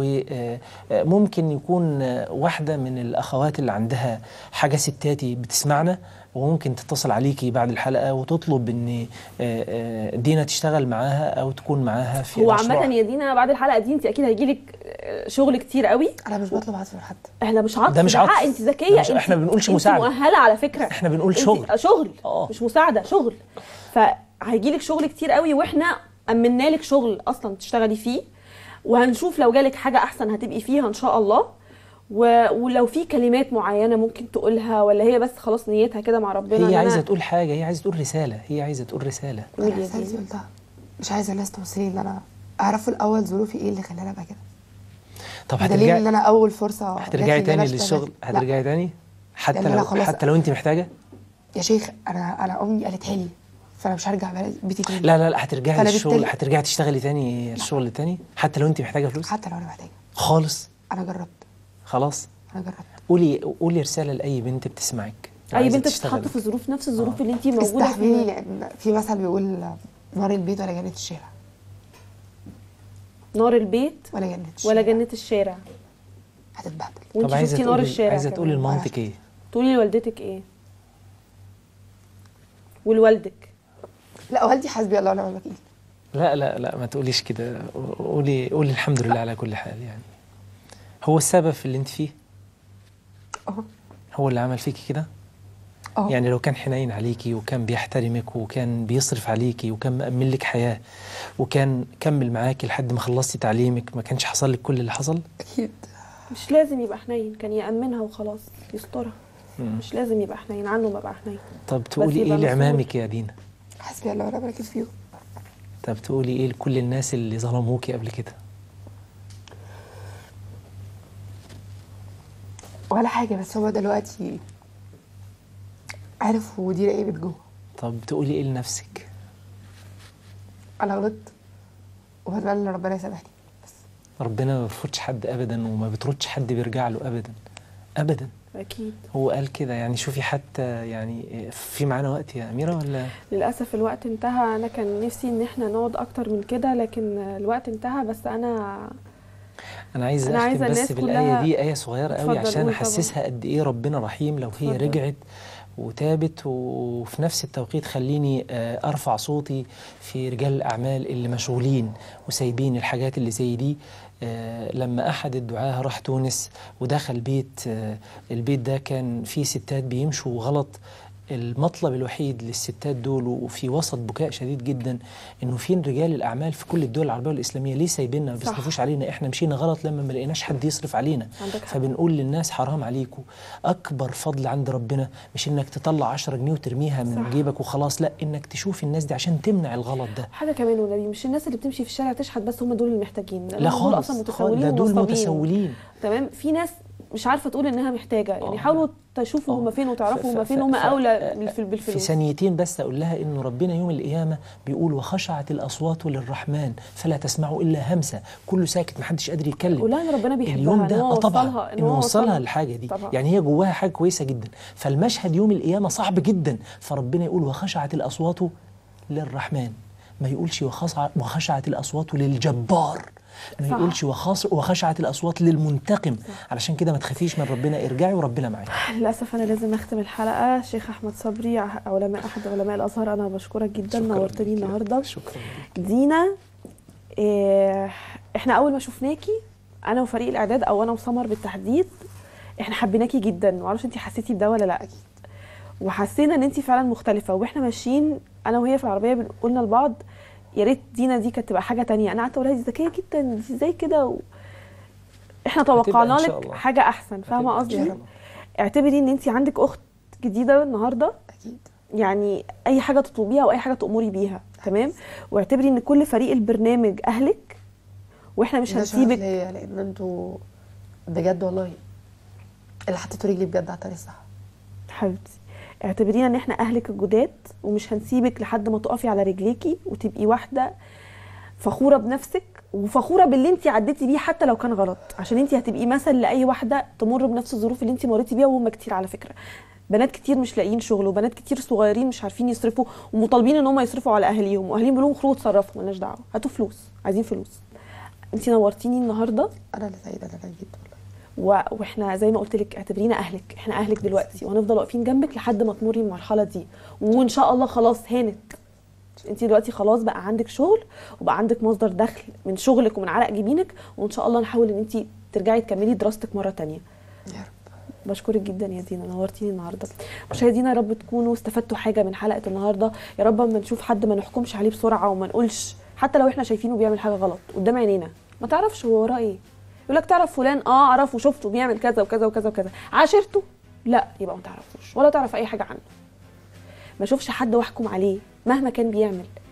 وممكن يكون آه، واحدة من الأخوات اللي عندها حاجة ستاتي بتسمعنا وممكن تتصل عليكي بعد الحلقة وتطلب إن آه، آه، دينا تشتغل معاها أو تكون معاها في هو مشروع. عامه يا دينا بعد الحلقه دي انت اكيد هيجيلك شغل كتير قوي انا مش بطلب عطف من حد احنا مش عطف ده مش حق، عطف. انت ده ذكيه مش- انت إحنا بنقولش انت مساعدة. مؤهله على فكره إحنا بنقول انت- شغل. آه، شغل آه. مش مساعده شغل فهيجيلك شغل كتير قوي واحنا امنا لك شغل اصلا تشتغلي فيه وهنشوف لو جالك حاجه احسن هتبقي فيها ان شاء الله و... ولو في كلمات معينه ممكن تقولها ولا هي بس خلاص نيتها كده مع ربنا إن هي أنا- عايزة تقول حاجة هي عايزة تقول رسالة هي عايزة تقول رسالة قولي انا يا رسالتي دينا. قلتها مش عايزه الناس توصلي ان انا اعرفوا الاول ظروفي ايه اللي خلاني ابقى كده طب بدليل ان هترجعي انا اول فرصه هترجعي جات لي إن أنا تاني أشتغل. للشغل لا، هترجعي تاني حتى لأن أنا لو خلاص- حتى لو انت محتاجه يا شيخ انا انا امي قالتها لي فانا مش هرجع بلد- بيتي تاني لا لا لا هترجعي فأنا للشغل بالتالي- هترجعي تشتغلي تاني الشغل تاني حتى لو انت محتاجه فلوس حتى لو انا محتاجه خالص انا جربت خلاص انا جربت قولي قولي رساله لاي بنت بتسمعك اي عايزة بنت تشتغل. بتتحط في ظروف نفس الظروف اللي انت موجوده استحملي فيها لان في مثل بيقول نار البيت ولا جنه الشارع نار البيت ولا جنه الشارع ولا جنه الشارع هتتبهدل وانت طب عايزه شفتي نار تقولي الشارع عايزه كمان. تقولي لمامتك ايه تقولي لوالدتك ايه ولوالدك لا والدي حسبي الله ونعم الوكيل لا لا لا ما تقوليش كده قولي قولي الحمد لله على كل حال يعني هو السبب في اللي انت فيه اه هو اللي عمل فيكي كده اه يعني لو كان حنين عليكي وكان بيحترمك وكان بيصرف عليكي وكان مأمن لك حياة وكان كمل معاكي لحد ما خلصتي تعليمك ما كانش حصل لك كل اللي حصل اكيد مش لازم يبقى حنين كان يأمنها وخلاص يسترها مش لازم يبقى حنين عنه ما بقى حنين طب تقولي يبقى ايه مسؤول. لعمامك يا دينا حسبي الله ونعم الوكيل فيهم طب تقولي ايه لكل الناس اللي ظلموكي قبل كده ولا حاجه بس هو دلوقتي عرفوا دي ايه جوه طب تقولي ايه لنفسك انا غلطت وبتمنى ان ربنا يسامحني ربنا ما بيرفضش حد ابدا وما بتردش حد بيرجع له ابدا ابدا اكيد هو قال كده يعني شوفي حتى يعني في معانا وقت يا اميره ولا للاسف الوقت انتهى انا كان نفسي ان احنا نقعد اكتر من كده لكن الوقت انتهى بس انا انا عايز أنا اختم عايزة بس الناس بالايه كلها- دي ايه صغيره قوي اتفضل عشان قول احسسها قد ايه ربنا رحيم لو هي اتفضل. رجعت وتابت وفي نفس التوقيت خليني آه، ارفع صوتي في رجال الاعمال اللي مشغولين وسايبين الحاجات اللي زي دي آه، لما احد الدعاه راح تونس ودخل بيت آه، البيت ده كان فيه ستات بيمشوا غلط المطلب الوحيد للستات دول وفي وسط بكاء شديد جدا انه فين رجال الاعمال في كل الدول العربيه والاسلاميه ليه سايبيننا ما صح. بيصرفوش علينا احنا مشينا غلط لما ما لقيناش حد يصرف علينا عندك حق. فبنقول للناس حرام عليكم اكبر فضل عند ربنا مش انك تطلع 10 جنيه وترميها من صح. جيبك وخلاص لا انك تشوف الناس دي عشان تمنع الغلط ده حاجه كمان والنبي مش الناس اللي بتمشي في الشارع تشحت بس هم دول المحتاجين لأن لا هم دول خالص اصلا خالص، متسولين ده دول ومصابين. متسولين تمام في ناس مش عارفه تقول انها محتاجه يعني آه. حاولوا تشوفوا آه. هم فين ف- وتعرفوا ف- هم فين ف- هم ف- اولى ف- بالف- في بالفلوس ثانيتين بس اقول لها انه ربنا يوم القيامه بيقول وخشعت الاصوات للرحمن فلا تسمعوا الا همسه كله ساكت محدش قادر يتكلم قولها ان ربنا بيحبها اليوم إن ده هو اه طبعا وصلها- انه هو وصلها الحاجه دي طبعا. يعني هي جواها حاجه كويسه جدا فالمشهد يوم القيامه صعب جدا فربنا يقول وخشعت الاصوات للرحمن ما يقولش وخشع وخشعت الاصوات للجبار ما صح. يقولش وخاص وخشعت الاصوات للمنتقم علشان كده ما تخافيش من ربنا ارجعي وربنا معاك للاسف انا لازم اختم الحلقه شيخ احمد صبري ع- علماء احد علماء الازهر انا بشكرك جدا شكراً نورتني ليك. النهارده شكرا دينا إيه احنا اول ما شفناكي انا وفريق الاعداد او انا وسمر بالتحديد احنا حبيناكي جدا معرفش انت حسيتي بده ولا لا وحسينا ان انت فعلا مختلفه واحنا ماشيين انا وهي في العربيه بن- قلنا لبعض يا ريت دينا دي كانت تبقى حاجه تانية انا قعدت اقول لها دي ذكيه جدا دي ازاي كده و... احنا توقعنا إن شاء لك الله. حاجه احسن فاهمه هتبقى إن قصدي شاء الله. اعتبري ان انت عندك اخت جديده النهارده اكيد يعني اي حاجه تطلبيها او اي حاجه تامري بيها تمام واعتبري ان كل فريق البرنامج اهلك واحنا مش ده شرف هنسيبك ليا لان انتوا بجد والله اللي حطيتوا رجلي بجد على الطريق الصح حبيبتي اعتبرينا ان احنا اهلك الجداد ومش هنسيبك لحد ما تقفي على رجليكي وتبقي واحده فخوره بنفسك وفخوره باللي انت عديتي بيه حتى لو كان غلط عشان انت هتبقي مثل لاي واحده تمر بنفس الظروف اللي انت مريتي بيها وهم كتير على فكره بنات كتير مش لاقيين شغل وبنات كتير صغيرين مش عارفين يصرفوا ومطالبين ان هم يصرفوا على اهاليهم واهاليهم بيقولوا لهم خروجوا اتصرفوا مالناش دعوه هاتوا فلوس عايزين فلوس انت نورتيني النهارده انا اللي سعيده انا جدا والله و... واحنا زي ما قلت لك اعتبرينا اهلك احنا اهلك دلوقتي وهنفضل واقفين جنبك لحد ما تمري المرحله دي وان شاء الله خلاص هانت انت دلوقتي خلاص بقى عندك شغل وبقى عندك مصدر دخل من شغلك ومن عرق جبينك وان شاء الله نحاول ان انت ترجعي تكملي دراستك مره تانية يا رب بشكرك جدا يا دينا نورتيني النهارده مشاهدينا يا رب تكونوا استفدتوا حاجه من حلقه النهارده يا رب اما نشوف حد ما نحكمش عليه بسرعه وما نقولش حتى لو احنا شايفينه بيعمل حاجه غلط قدام عينينا ما تعرفش هو وراه ايه يقول لك تعرف فلان اه اعرفه شفته بيعمل كذا وكذا وكذا وكذا عاشرته لا يبقى ما تعرفوش ولا تعرف اي حاجه عنه ما اشوفش حد واحكم عليه مهما كان بيعمل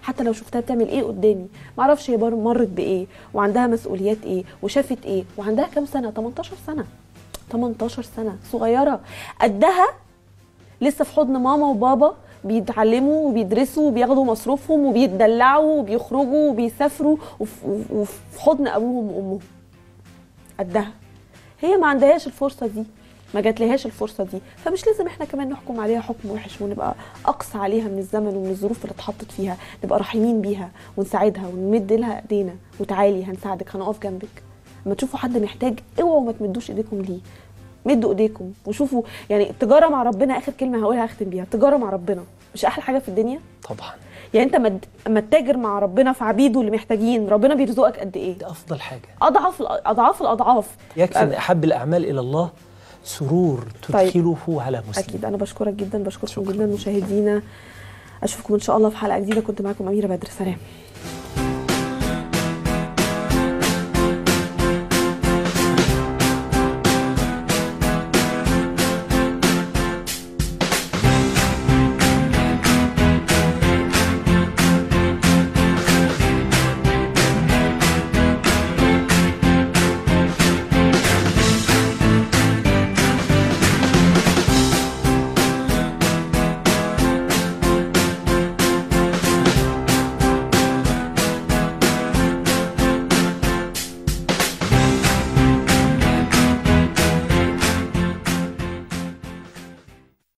حتى لو شفتها بتعمل ايه قدامي ما اعرفش هي بر- مرت بايه وعندها مسؤوليات ايه وشافت ايه وعندها كام سنه 18 سنه 18 سنه صغيره قدها لسه في حضن ماما وبابا بيتعلموا وبيدرسوا وبياخدوا مصروفهم وبيتدلعوا وبيخرجوا وبيسافروا وف- وفي حضن ابوهم وامهم قدها هي ما عندهاش الفرصه دي ما جاتلهاش الفرصه دي فمش لازم احنا كمان نحكم عليها حكم وحش ونبقى اقصى عليها من الزمن ومن الظروف اللي اتحطت فيها نبقى رحيمين بيها ونساعدها ونمد لها ايدينا وتعالي هنساعدك هنقف جنبك لما تشوفوا حد محتاج اوعوا ما تمدوش ايديكم ليه مدوا ايديكم وشوفوا يعني التجاره مع ربنا اخر كلمه هقولها اختم بيها التجاره مع ربنا مش احلى حاجه في الدنيا طبعا يعني انت مد- اما تتاجر مع ربنا في عبيده اللي محتاجين ربنا بيرزقك قد ايه ده افضل حاجه اضعاف الأ- اضعاف الاضعاف يكفي ان احب الاعمال الى الله سرور تدخله على مسلم اكيد انا بشكرك جدا بشكركم جدا مشاهدينا اشوفكم ان شاء الله في حلقه جديده كنت معاكم اميره بدر سلام